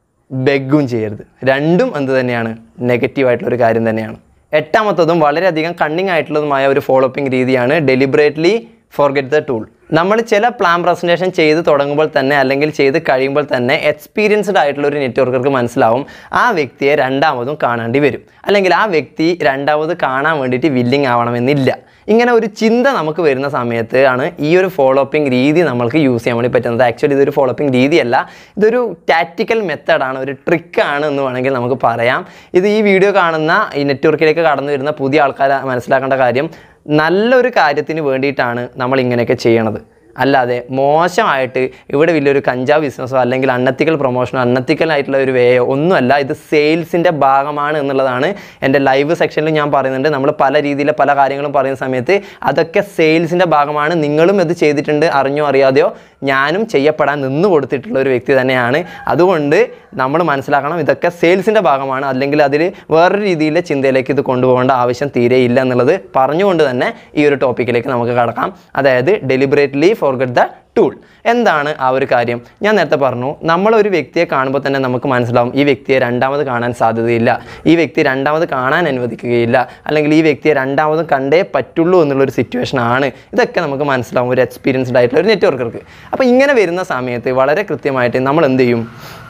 ബെഗും ചെയ്യരുത് രണ്ടും എന്ത് തന്നെയാണ് നെഗറ്റീവ് ആയിട്ടുള്ള ഒരു കാര്യം തന്നെയാണ് എട്ടാമത്തതും വളരെയധികം കണ്ണിങ് ആയിട്ടുള്ളതുമായ ഒരു ഫോളോപ്പിംഗ് രീതിയാണ് ഡെലിബറേറ്റ്ലി ഫോർഗെറ്റ് ദ ടൂൾ നമ്മൾ ചില പ്ലാൻ പ്രസൻറ്റേഷൻ ചെയ്ത് തുടങ്ങുമ്പോൾ തന്നെ അല്ലെങ്കിൽ ചെയ്ത് കഴിയുമ്പോൾ തന്നെ എക്സ്പീരിയൻസ്ഡ് ആയിട്ടുള്ള ഒരു നെറ്റ്വർക്കർക്ക് മനസ്സിലാവും ആ വ്യക്തിയെ രണ്ടാമതും കാണേണ്ടി വരും അല്ലെങ്കിൽ ആ വ്യക്തി രണ്ടാമത് കാണാൻ വേണ്ടിയിട്ട് വില്ലിങ് ആവണമെന്നില്ല ഇങ്ങനെ ഒരു ചിന്ത നമുക്ക് വരുന്ന സമയത്ത് ആണ് ഈ ഒരു ഫോളോ അപ്പിംഗ് രീതി നമ്മൾക്ക് യൂസ് ചെയ്യാൻ വേണ്ടി പറ്റുന്നത് ആക്ച്വലി ഇതൊരു ഫോളോ അപ്പിംഗ് രീതിയല്ല ഇതൊരു ടാക്റ്റിക്കൽ മെത്തേഡാണ് ഒരു ട്രിക്കാണ് എന്ന് വേണമെങ്കിൽ നമുക്ക് പറയാം ഇത് ഈ വീഡിയോ കാണുന്ന ഈ നെറ്റ്വർക്കിലേക്ക് കടന്നു വരുന്ന പുതിയ ആൾക്കാർ മനസ്സിലാക്കേണ്ട കാര്യം നല്ലൊരു കാര്യത്തിന് വേണ്ടിയിട്ടാണ് നമ്മൾ ഇങ്ങനെയൊക്കെ ചെയ്യണത് അല്ലാതെ മോശമായിട്ട് ഇവിടെ വലിയൊരു കഞ്ചാവ് ബിസിനസ്സോ അല്ലെങ്കിൽ അണ്ണത്തിക്കൽ പ്രൊമോഷനോ അണ്ണത്തിക്കൽ ആയിട്ടുള്ള ഒരു വേയോ ഒന്നുമല്ല ഇത് സെയിൽസിൻ്റെ ഭാഗമാണ് എന്നുള്ളതാണ് എൻ്റെ ലൈവ് സെക്ഷനിൽ ഞാൻ പറയുന്നുണ്ട് നമ്മൾ പല രീതിയിലെ പല കാര്യങ്ങളും പറയുന്ന സമയത്ത് അതൊക്കെ സെയിൽസിൻ്റെ ഭാഗമാണ് നിങ്ങളും ഇത് ചെയ്തിട്ടുണ്ട് അറിഞ്ഞോ അറിയാതെയോ ഞാനും ചെയ്യപ്പെടാൻ നിന്ന് കൊടുത്തിട്ടുള്ള ഒരു വ്യക്തി തന്നെയാണ് അതുകൊണ്ട് നമ്മൾ മനസ്സിലാക്കണം ഇതൊക്കെ സെയിൽസിൻ്റെ ഭാഗമാണ് അല്ലെങ്കിൽ അതിൽ വേറൊരു രീതിയിലെ ചിന്തയിലേക്ക് ഇത് കൊണ്ടുപോകേണ്ട ആവശ്യം തീരെയില്ല എന്നുള്ളത് പറഞ്ഞുകൊണ്ട് തന്നെ ഈ ഒരു ടോപ്പിക്കിലേക്ക് നമുക്ക് കടക്കാം അതായത് ഡെലിബറേറ്റ്ലി ഫോർഗെറ്റ് ദ ടൂൾ എന്താണ് ആ ഒരു കാര്യം ഞാൻ നേരത്തെ പറഞ്ഞു നമ്മൾ ഒരു വ്യക്തിയെ കാണുമ്പോൾ തന്നെ നമുക്ക് മനസ്സിലാവും ഈ വ്യക്തിയെ രണ്ടാമത് കാണാൻ സാധ്യതയില്ല ഈ വ്യക്തി രണ്ടാമത് കാണാൻ അനുവദിക്കുകയില്ല അല്ലെങ്കിൽ ഈ വ്യക്തിയെ രണ്ടാമത് കണ്ടേ പറ്റുള്ളൂ എന്നുള്ളൊരു സിറ്റുവേഷൻ ആണ് ഇതൊക്കെ നമുക്ക് മനസ്സിലാവും ഒരു എക്സ്പീരിയൻസ്ഡ് ആയിട്ടുള്ള ഒരു നെറ്റ്വർക്കർക്ക് അപ്പോൾ ഇങ്ങനെ വരുന്ന സമയത്ത് വളരെ കൃത്യമായിട്ട് നമ്മൾ എന്ത് ചെയ്യും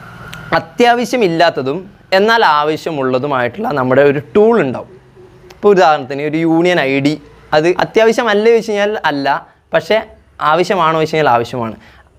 അത്യാവശ്യമില്ലാത്തതും എന്നാൽ ആവശ്യമുള്ളതുമായിട്ടുള്ള നമ്മുടെ ഒരു ടൂൾ ഉണ്ടാവും ഇപ്പോൾ ഉദാഹരണത്തിന് ഒരു യൂണിയൻ ഐ ഡി അത് അത്യാവശ്യമല്ല ചോദിച്ചു കഴിഞ്ഞാൽ അല്ല പക്ഷേ ആവശ്യമാണോ ചോദിച്ചു കഴിഞ്ഞാൽ ആവശ്യമാണ്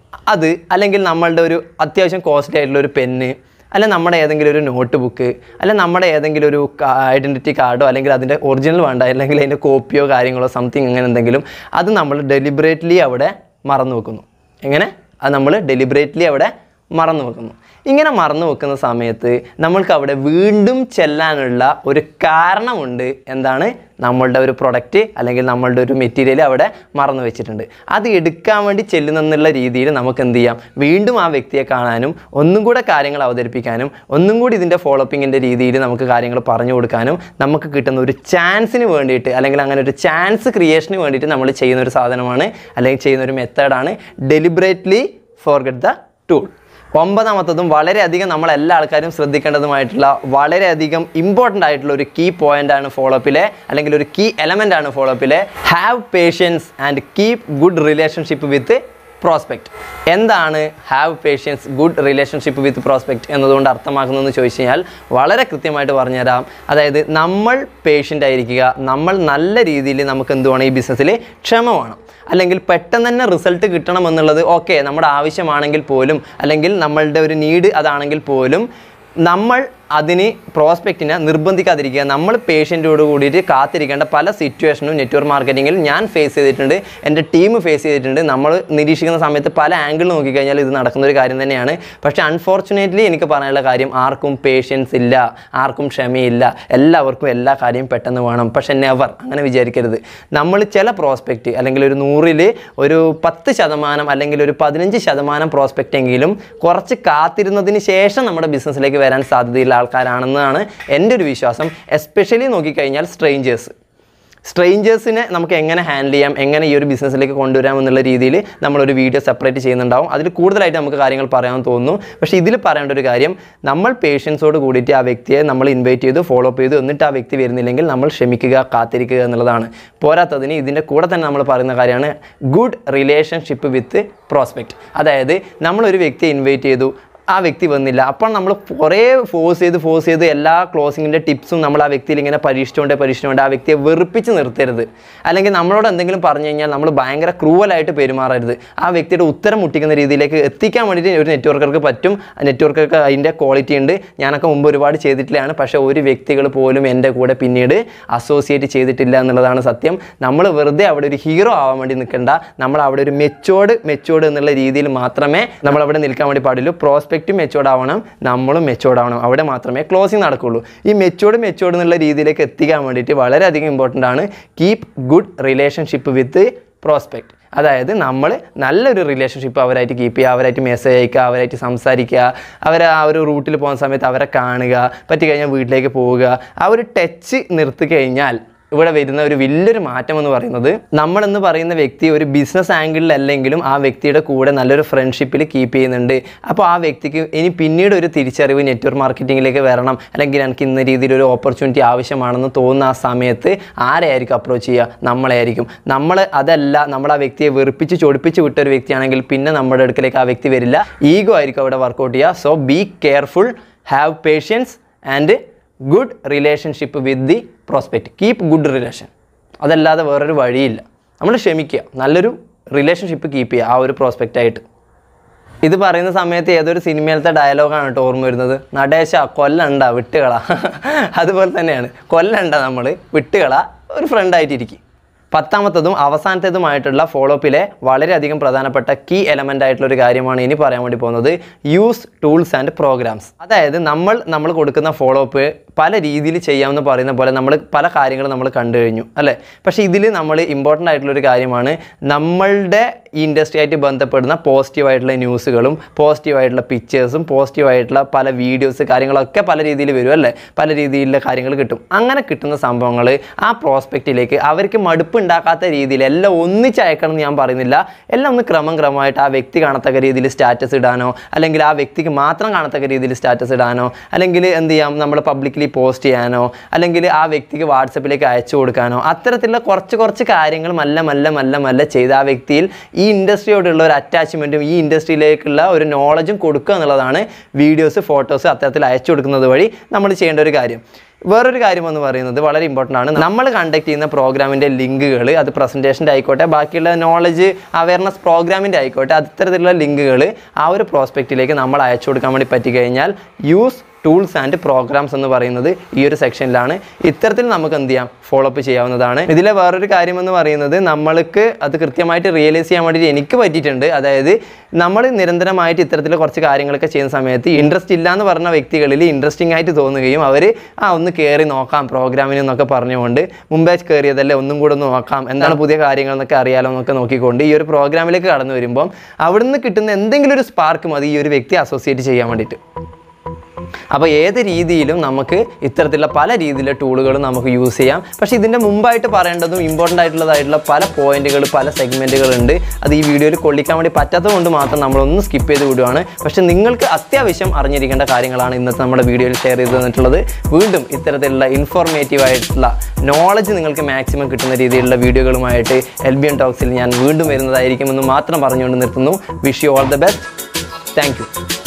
അത് അല്ലെങ്കിൽ നമ്മളുടെ ഒരു അത്യാവശ്യം കോസ്റ്റ്ലി ആയിട്ടുള്ള ഒരു പെന്ന് അല്ല നമ്മുടെ ഏതെങ്കിലും ഒരു നോട്ട് ബുക്ക് അല്ല നമ്മുടെ ഏതെങ്കിലും ഒരു ഐഡൻറ്റിറ്റി കാർഡോ അല്ലെങ്കിൽ അതിൻ്റെ ഒറിജിനൽ വേണ്ട അല്ലെങ്കിൽ അതിൻ്റെ കോപ്പിയോ കാര്യങ്ങളോ സംതിങ് അങ്ങനെ എന്തെങ്കിലും അത് നമ്മൾ ഡെലിബറേറ്റ്ലി അവിടെ മറന്നു വെക്കുന്നു എങ്ങനെ അത് നമ്മൾ ഡെലിബറേറ്റ്ലി അവിടെ മറന്നു വെക്കുന്നു ഇങ്ങനെ മറന്നു വെക്കുന്ന സമയത്ത് നമ്മൾക്ക് അവിടെ വീണ്ടും ചെല്ലാനുള്ള ഒരു കാരണമുണ്ട് എന്താണ് നമ്മളുടെ ഒരു പ്രൊഡക്റ്റ് അല്ലെങ്കിൽ നമ്മളുടെ ഒരു മെറ്റീരിയൽ അവിടെ മറന്നു വെച്ചിട്ടുണ്ട് അത് എടുക്കാൻ വേണ്ടി ചെല്ലുന്നെന്നുള്ള രീതിയിൽ നമുക്ക് എന്ത് ചെയ്യാം വീണ്ടും ആ വ്യക്തിയെ കാണാനും ഒന്നും കൂടെ കാര്യങ്ങൾ അവതരിപ്പിക്കാനും ഒന്നും കൂടി ഇതിൻ്റെ ഫോളോപ്പിങ്ങിൻ്റെ രീതിയിൽ നമുക്ക് കാര്യങ്ങൾ പറഞ്ഞു കൊടുക്കാനും നമുക്ക് കിട്ടുന്ന ഒരു ചാൻസിന് വേണ്ടിയിട്ട് അല്ലെങ്കിൽ അങ്ങനെ ഒരു ചാൻസ് ക്രിയേഷന് വേണ്ടിയിട്ട് നമ്മൾ ചെയ്യുന്ന ഒരു സാധനമാണ് അല്ലെങ്കിൽ ചെയ്യുന്ന ഒരു മെത്തേഡാണ് ഡെലിബറേറ്റ്ലി ഫോർഗെറ്റ് ദ ടൂൾ ഒമ്പതാമത്തതും വളരെയധികം നമ്മൾ എല്ലാ ആൾക്കാരും ശ്രദ്ധിക്കേണ്ടതുമായിട്ടുള്ള വളരെയധികം ഇമ്പോർട്ടൻ്റ് ആയിട്ടുള്ള ഒരു കീ പോയിന്റ് ആണ് ഫോളോപ്പിലെ അല്ലെങ്കിൽ ഒരു കീ എലമെൻ്റ് ആണ് ഫോളോപ്പിലെ have patience and keep good relationship with prospect എന്താണ് have patience good relationship with prospect എന്നതുകൊണ്ട് അർത്ഥമാക്കുന്നതെന്ന് ചോദിച്ചു കഴിഞ്ഞാൽ വളരെ കൃത്യമായിട്ട് പറഞ്ഞുതരാം അതായത് നമ്മൾ പേഷ്യൻ്റ് ആയിരിക്കുക നമ്മൾ നല്ല രീതിയിൽ നമുക്ക് എന്ത് വേണം ഈ ബിസിനസ്സിൽ ക്ഷമ വേണം അല്ലെങ്കിൽ പെട്ടെന്ന് തന്നെ റിസൾട്ട് കിട്ടണം എന്നുള്ളത് ഓക്കെ നമ്മുടെ ആവശ്യമാണെങ്കിൽ പോലും അല്ലെങ്കിൽ നമ്മളുടെ ഒരു നീഡ് അതാണെങ്കിൽ പോലും നമ്മൾ അതിന് പ്രോസ്പെക്റ്റിനെ നിർബന്ധിക്കാതിരിക്കുക നമ്മൾ പേഷ്യൻറ്റോട് കൂടിയിട്ട് കാത്തിരിക്കേണ്ട പല സിറ്റുവേഷനും നെറ്റ്വർക്ക് മാർക്കറ്റിങ്ങിൽ ഞാൻ ഫേസ് ചെയ്തിട്ടുണ്ട് എൻ്റെ ടീം ഫേസ് ചെയ്തിട്ടുണ്ട് നമ്മൾ നിരീക്ഷിക്കുന്ന സമയത്ത് പല ആംഗിൾ നോക്കിക്കഴിഞ്ഞാൽ ഇത് നടക്കുന്ന ഒരു കാര്യം തന്നെയാണ് പക്ഷേ അൺഫോർച്ചുനേറ്റ്ലി എനിക്ക് പറയാനുള്ള കാര്യം ആർക്കും പേഷ്യൻസ് ഇല്ല ആർക്കും ക്ഷമയില്ല എല്ലാവർക്കും എല്ലാ കാര്യവും പെട്ടെന്ന് വേണം പക്ഷേ നെവർ അങ്ങനെ വിചാരിക്കരുത് നമ്മൾ ചില പ്രോസ്പെക്റ്റ് അല്ലെങ്കിൽ ഒരു നൂറിൽ ഒരു പത്ത് ശതമാനം അല്ലെങ്കിൽ ഒരു പതിനഞ്ച് ശതമാനം പ്രോസ്പെക്റ്റ് എങ്കിലും കുറച്ച് കാത്തിരുന്നതിന് ശേഷം നമ്മുടെ ബിസിനസ്സിലേക്ക് വരാൻ സാധ്യതയുള്ള ആൾക്കാരാണെന്നാണ് എൻ്റെ ഒരു വിശ്വാസം എസ്പെഷ്യലി നോക്കിക്കഴിഞ്ഞാൽ സ്ട്രേഞ്ചേഴ്സ് സ്ട്രേഞ്ചേഴ്സിനെ നമുക്ക് എങ്ങനെ ഹാൻഡിൽ ചെയ്യാം എങ്ങനെ ഈ ഒരു ബിസിനസ്സിലേക്ക് കൊണ്ടുവരാം എന്നുള്ള രീതിയിൽ നമ്മളൊരു വീഡിയോ സെപ്പറേറ്റ് ചെയ്യുന്നുണ്ടാവും അതിൽ കൂടുതലായിട്ട് നമുക്ക് കാര്യങ്ങൾ പറയാൻ തോന്നുന്നു പക്ഷേ ഇതിൽ പറയേണ്ട ഒരു കാര്യം നമ്മൾ പേഷ്യൻസോട് കൂടിയിട്ട് ആ വ്യക്തിയെ നമ്മൾ ഇൻവൈറ്റ് ചെയ്തു ഫോളോ അപ്പ് ചെയ്തു എന്നിട്ട് ആ വ്യക്തി വരുന്നില്ലെങ്കിൽ നമ്മൾ ക്ഷമിക്കുക കാത്തിരിക്കുക എന്നുള്ളതാണ് പോരാത്തതിന് ഇതിൻ്റെ കൂടെ തന്നെ നമ്മൾ പറയുന്ന കാര്യമാണ് ഗുഡ് റിലേഷൻഷിപ്പ് വിത്ത് പ്രോസ്പെക്റ്റ് അതായത് നമ്മളൊരു വ്യക്തിയെ ഇൻവൈറ്റ് ചെയ്തു ആ വ്യക്തി വന്നില്ല അപ്പോൾ നമ്മൾ കുറേ ഫോഴ്സ് ചെയ്ത് ഫോഴ്സ് ചെയ്ത് എല്ലാ ക്ലോസിങ്ങിൻ്റെ ടിപ്സും നമ്മൾ ആ വ്യക്തിയിൽ ഇങ്ങനെ പരീക്ഷിച്ചുകൊണ്ട് പരീക്ഷിച്ചുകൊണ്ട് ആ വ്യക്തിയെ വെറുപ്പിച്ച് നിർത്തരുത് അല്ലെങ്കിൽ നമ്മളോട് എന്തെങ്കിലും പറഞ്ഞു കഴിഞ്ഞാൽ നമ്മൾ ഭയങ്കര ക്രൂവലായിട്ട് പെരുമാറരുത് ആ വ്യക്തിയുടെ ഉത്തരം മുട്ടിക്കുന്ന രീതിയിലേക്ക് എത്തിക്കാൻ വേണ്ടിയിട്ട് ഒരു നെറ്റ്വർക്കർക്ക് പറ്റും നെറ്റ്വർക്കർക്ക് അതിൻ്റെ ക്വാളിറ്റി ഉണ്ട് ഞാനൊക്കെ മുമ്പ് ഒരുപാട് ചെയ്തിട്ടില്ലാണ് പക്ഷേ ഒരു വ്യക്തികൾ പോലും എൻ്റെ കൂടെ പിന്നീട് അസോസിയേറ്റ് ചെയ്തിട്ടില്ല എന്നുള്ളതാണ് സത്യം നമ്മൾ വെറുതെ അവിടെ ഒരു ഹീറോ ആവാൻ വേണ്ടി നിൽക്കണ്ട നമ്മൾ അവിടെ ഒരു മെച്ചോർഡ് മെച്ചോർഡ് എന്നുള്ള രീതിയിൽ മാത്രമേ നമ്മൾ അവിടെ നിൽക്കാൻ വേണ്ടി പാടുള്ളൂ പ്രോസ്പെക്റ്റും മെച്ചോർഡ് ആവണം നമ്മളും മെച്ചോർഡ് ആവണം അവിടെ മാത്രമേ ക്ലോസിങ് നടക്കുള്ളൂ ഈ മെച്ചോർഡ് മെച്ചോർഡ് എന്നുള്ള രീതിയിലേക്ക് എത്തിക്കാൻ വേണ്ടിയിട്ട് വളരെയധികം ഇമ്പോർട്ടൻ്റ് ആണ് keep good relationship with prospect അതായത് നമ്മൾ നല്ലൊരു റിലേഷൻഷിപ്പ് അവരായിട്ട് കീപ്പ് ചെയ്യുക അവരായിട്ട് മെസ്സേജ് അയക്കുക അവരായിട്ട് സംസാരിക്കുക അവരെ ആ ഒരു റൂട്ടിൽ പോകുന്ന സമയത്ത് അവരെ കാണുക പറ്റി കഴിഞ്ഞാൽ വീട്ടിലേക്ക് പോവുക ആ ഒരു ടച്ച് നിർത്തി കഴിഞ്ഞാൽ ഇവിടെ വരുന്ന ഒരു വലിയൊരു മാറ്റം എന്ന് പറയുന്നത് നമ്മളെന്ന് പറയുന്ന വ്യക്തി ഒരു ബിസിനസ് ആംഗിളിലല്ലെങ്കിലും ആ വ്യക്തിയുടെ കൂടെ നല്ലൊരു ഫ്രണ്ട്ഷിപ്പിൽ കീപ്പ് ചെയ്യുന്നുണ്ട് അപ്പോൾ ആ വ്യക്തിക്ക് ഇനി പിന്നീട് ഒരു തിരിച്ചറിവ് നെറ്റ്വർക്ക് മാർക്കറ്റിങ്ങിലേക്ക് വരണം അല്ലെങ്കിൽ എനിക്ക് ഇന്ന രീതിയിൽ ഒരു ഓപ്പർച്യൂണിറ്റി ആവശ്യമാണെന്ന് തോന്നുന്ന ആ സമയത്ത് ആരെയായിരിക്കും അപ്രോച്ച് ചെയ്യുക നമ്മളെയായിരിക്കും നമ്മൾ അതല്ല നമ്മൾ ആ വ്യക്തിയെ വെറുപ്പിച്ച് ചൊടിപ്പിച്ച് വിട്ട ഒരു വ്യക്തിയാണെങ്കിൽ പിന്നെ നമ്മുടെ അടുക്കലേക്ക് ആ വ്യക്തി വരില്ല ഈഗോ ആയിരിക്കും അവിടെ വർക്കൗട്ട് ചെയ്യുക so be careful have patience and good relationship with the prospect keep good relation അതല്ലാതെ വേറൊരു വഴിയില്ല നമ്മൾ ക്ഷമിക്കുക നല്ലൊരു റിലേഷൻഷിപ്പ് കീപ്പ് ചെയ്യുക ആ ഒരു പ്രോസ്പെക്റ്റ് ആയിട്ട് ഇത് പറയുന്ന സമയത്ത് ഏതൊരു സിനിമയിലത്തെ ഡയലോഗാണ് കേട്ടോ ഓർമ്മ വരുന്നത് നടേശ കൊല്ലണ്ട വിട്ടുകള അതുപോലെ തന്നെയാണ് കൊല്ലണ്ട നമ്മൾ വിട്ടുകള ഒരു ഫ്രണ്ടായിട്ടിരിക്കും പത്താമത്തതും അവസാനത്തേതുമായിട്ടുള്ള ഫോളോപ്പിലെ വളരെയധികം പ്രധാനപ്പെട്ട കീ എലമെൻ്റ് ആയിട്ടുള്ള ഒരു കാര്യമാണ് ഇനി പറയാൻ വേണ്ടി പോകുന്നത് യൂസ് ടൂൾസ് ആൻഡ് പ്രോഗ്രാംസ് അതായത് നമ്മൾ നമ്മൾ കൊടുക്കുന്ന ഫോളോ അപ്പ് പല രീതിയിൽ ചെയ്യാമെന്ന് പറയുന്ന പോലെ നമ്മൾ പല കാര്യങ്ങളും നമ്മൾ കണ്ടു കഴിഞ്ഞു അല്ലേ പക്ഷേ ഇതിൽ നമ്മൾ ഇമ്പോർട്ടൻ്റ് ആയിട്ടുള്ള ഒരു കാര്യമാണ് നമ്മളുടെ ഈ ഇൻഡസ്ട്രി ആയിട്ട് ബന്ധപ്പെടുന്ന പോസിറ്റീവായിട്ടുള്ള ന്യൂസുകളും പോസിറ്റീവായിട്ടുള്ള പിക്ചേഴ്സും പോസിറ്റീവായിട്ടുള്ള പല വീഡിയോസ് കാര്യങ്ങളൊക്കെ പല രീതിയിൽ വരും അല്ലേ പല രീതിയിലുള്ള കാര്യങ്ങൾ കിട്ടും അങ്ങനെ കിട്ടുന്ന സംഭവങ്ങൾ ആ പ്രോസ്പെക്റ്റിലേക്ക് അവർക്ക് മടുപ്പ് ഉണ്ടാക്കാത്ത രീതിയിൽ എല്ലാം ഒന്നിച്ച് അയക്കണം എന്ന് ഞാൻ പറയുന്നില്ല എല്ലാം ഒന്ന് ക്രമം ക്രമമായിട്ട് ആ വ്യക്തി കാണത്തക്ക രീതിയിൽ സ്റ്റാറ്റസ് ഇടാനോ അല്ലെങ്കിൽ ആ വ്യക്തിക്ക് മാത്രം കാണത്തക്ക രീതിയിൽ സ്റ്റാറ്റസ് ഇടാനോ അല്ലെങ്കിൽ എന്ത് ചെയ്യാം നമ്മൾ പബ്ലിക്കലി പോസ്റ്റ് ചെയ്യാനോ അല്ലെങ്കിൽ ആ വ്യക്തിക്ക് വാട്സപ്പിലേക്ക് അയച്ചു കൊടുക്കാനോ അത്തരത്തിലുള്ള കുറച്ച് കുറച്ച് കാര്യങ്ങൾ മല്ല മല്ല മല്ല മല്ല ചെയ്ത് ആ വ്യക്തിയിൽ ഈ ഇൻഡസ്ട്രിയോടുള്ള ഒരു അറ്റാച്ച്മെൻറ്റും ഈ ഇൻഡസ്ട്രിയിലേക്കുള്ള ഒരു നോളജും കൊടുക്കുക എന്നുള്ളതാണ് വീഡിയോസ് ഫോട്ടോസ് അത്തരത്തിൽ അയച്ചു കൊടുക്കുന്നത് വഴി നമ്മൾ ചെയ്യേണ്ട ഒരു കാര്യം വേറൊരു കാര്യം എന്ന് പറയുന്നത് വളരെ ഇമ്പോർട്ടൻ്റ് ആണ് നമ്മൾ കണ്ടക്ട് ചെയ്യുന്ന പ്രോഗ്രാമിൻ്റെ ലിങ്കുകൾ അത് പ്രസൻറ്റേഷൻ്റെ ആയിക്കോട്ടെ ബാക്കിയുള്ള നോളജ് അവയർനെസ് പ്രോഗ്രാമിൻ്റെ ആയിക്കോട്ടെ അത്തരത്തിലുള്ള ലിങ്കുകൾ ആ ഒരു പ്രോസ്പെക്റ്റിലേക്ക് നമ്മൾ അയച്ചു കൊടുക്കാൻ വേണ്ടി പറ്റിക്കഴിഞ്ഞാൽ യൂസ് ടൂൾസ് ആൻഡ് പ്രോഗ്രാംസ് എന്ന് പറയുന്നത് ഈ ഒരു സെക്ഷനിലാണ് ഇത്തരത്തിൽ നമുക്ക് എന്ത് ചെയ്യാം ഫോളോ അപ്പ് ചെയ്യാവുന്നതാണ് ഇതിലെ വേറൊരു കാര്യം എന്ന് പറയുന്നത് നമ്മൾക്ക് അത് കൃത്യമായിട്ട് റിയലൈസ് ചെയ്യാൻ വേണ്ടിയിട്ട് എനിക്ക് പറ്റിയിട്ടുണ്ട് അതായത് നമ്മൾ നിരന്തരമായിട്ട് ഇത്തരത്തിൽ കുറച്ച് കാര്യങ്ങളൊക്കെ ചെയ്യുന്ന സമയത്ത് ഇൻട്രസ്റ്റ് ഇല്ല എന്ന് പറഞ്ഞ വ്യക്തികളിൽ ഇൻട്രസ്റ്റിംഗ് ആയിട്ട് തോന്നുകയും അവർ ആ ഒന്ന് കയറി നോക്കാം പ്രോഗ്രാമിന് എന്നൊക്കെ പറഞ്ഞുകൊണ്ട് മുമ്പേ കയറിയതല്ലേ ഒന്നും കൂടെ ഒന്ന് നോക്കാം എന്താണ് പുതിയ കാര്യങ്ങൾ എന്നൊക്കെ അറിയാലോ എന്നൊക്കെ നോക്കിക്കൊണ്ട് ഈ ഒരു പ്രോഗ്രാമിലേക്ക് കടന്നു വരുമ്പം അവിടുന്ന് കിട്ടുന്ന എന്തെങ്കിലും ഒരു സ്പാർക്ക് മതി ഈ ഒരു വ്യക്തി അസോസിയേറ്റ് ചെയ്യാൻ വേണ്ടിയിട്ട് അപ്പോൾ ഏത് രീതിയിലും നമുക്ക് ഇത്തരത്തിലുള്ള പല രീതിയിലുള്ള ടൂളുകൾ നമുക്ക് യൂസ് ചെയ്യാം പക്ഷേ ഇതിൻ്റെ മുമ്പായിട്ട് പറയേണ്ടതും ഇമ്പോർട്ടൻ്റ് ആയിട്ടുള്ളതായിട്ടുള്ള പല പോയിന്റുകൾ പല സെഗ്മെൻറ്റുകൾ ഉണ്ട് അത് ഈ വീഡിയോയിൽ കൊള്ളിക്കാൻ വേണ്ടി പറ്റാത്തത് കൊണ്ട് മാത്രം നമ്മളൊന്ന് സ്കിപ്പ് ചെയ്ത് വിടുവാണ് പക്ഷേ നിങ്ങൾക്ക് അത്യാവശ്യം അറിഞ്ഞിരിക്കേണ്ട കാര്യങ്ങളാണ് ഇന്നത്തെ നമ്മുടെ വീഡിയോയിൽ ഷെയർ ചെയ്ത് തന്നിട്ടുള്ളത് വീണ്ടും ഇത്തരത്തിലുള്ള ഇൻഫോർമേറ്റീവ് ആയിട്ടുള്ള നോളജ് നിങ്ങൾക്ക് മാക്സിമം കിട്ടുന്ന രീതിയിലുള്ള വീഡിയോകളുമായിട്ട് എൽ ബി എൻ ടോക്സിൽ ഞാൻ വീണ്ടും വരുന്നതായിരിക്കുമെന്ന് മാത്രം പറഞ്ഞുകൊണ്ട് നിർത്തുന്നു wish you all the best thank U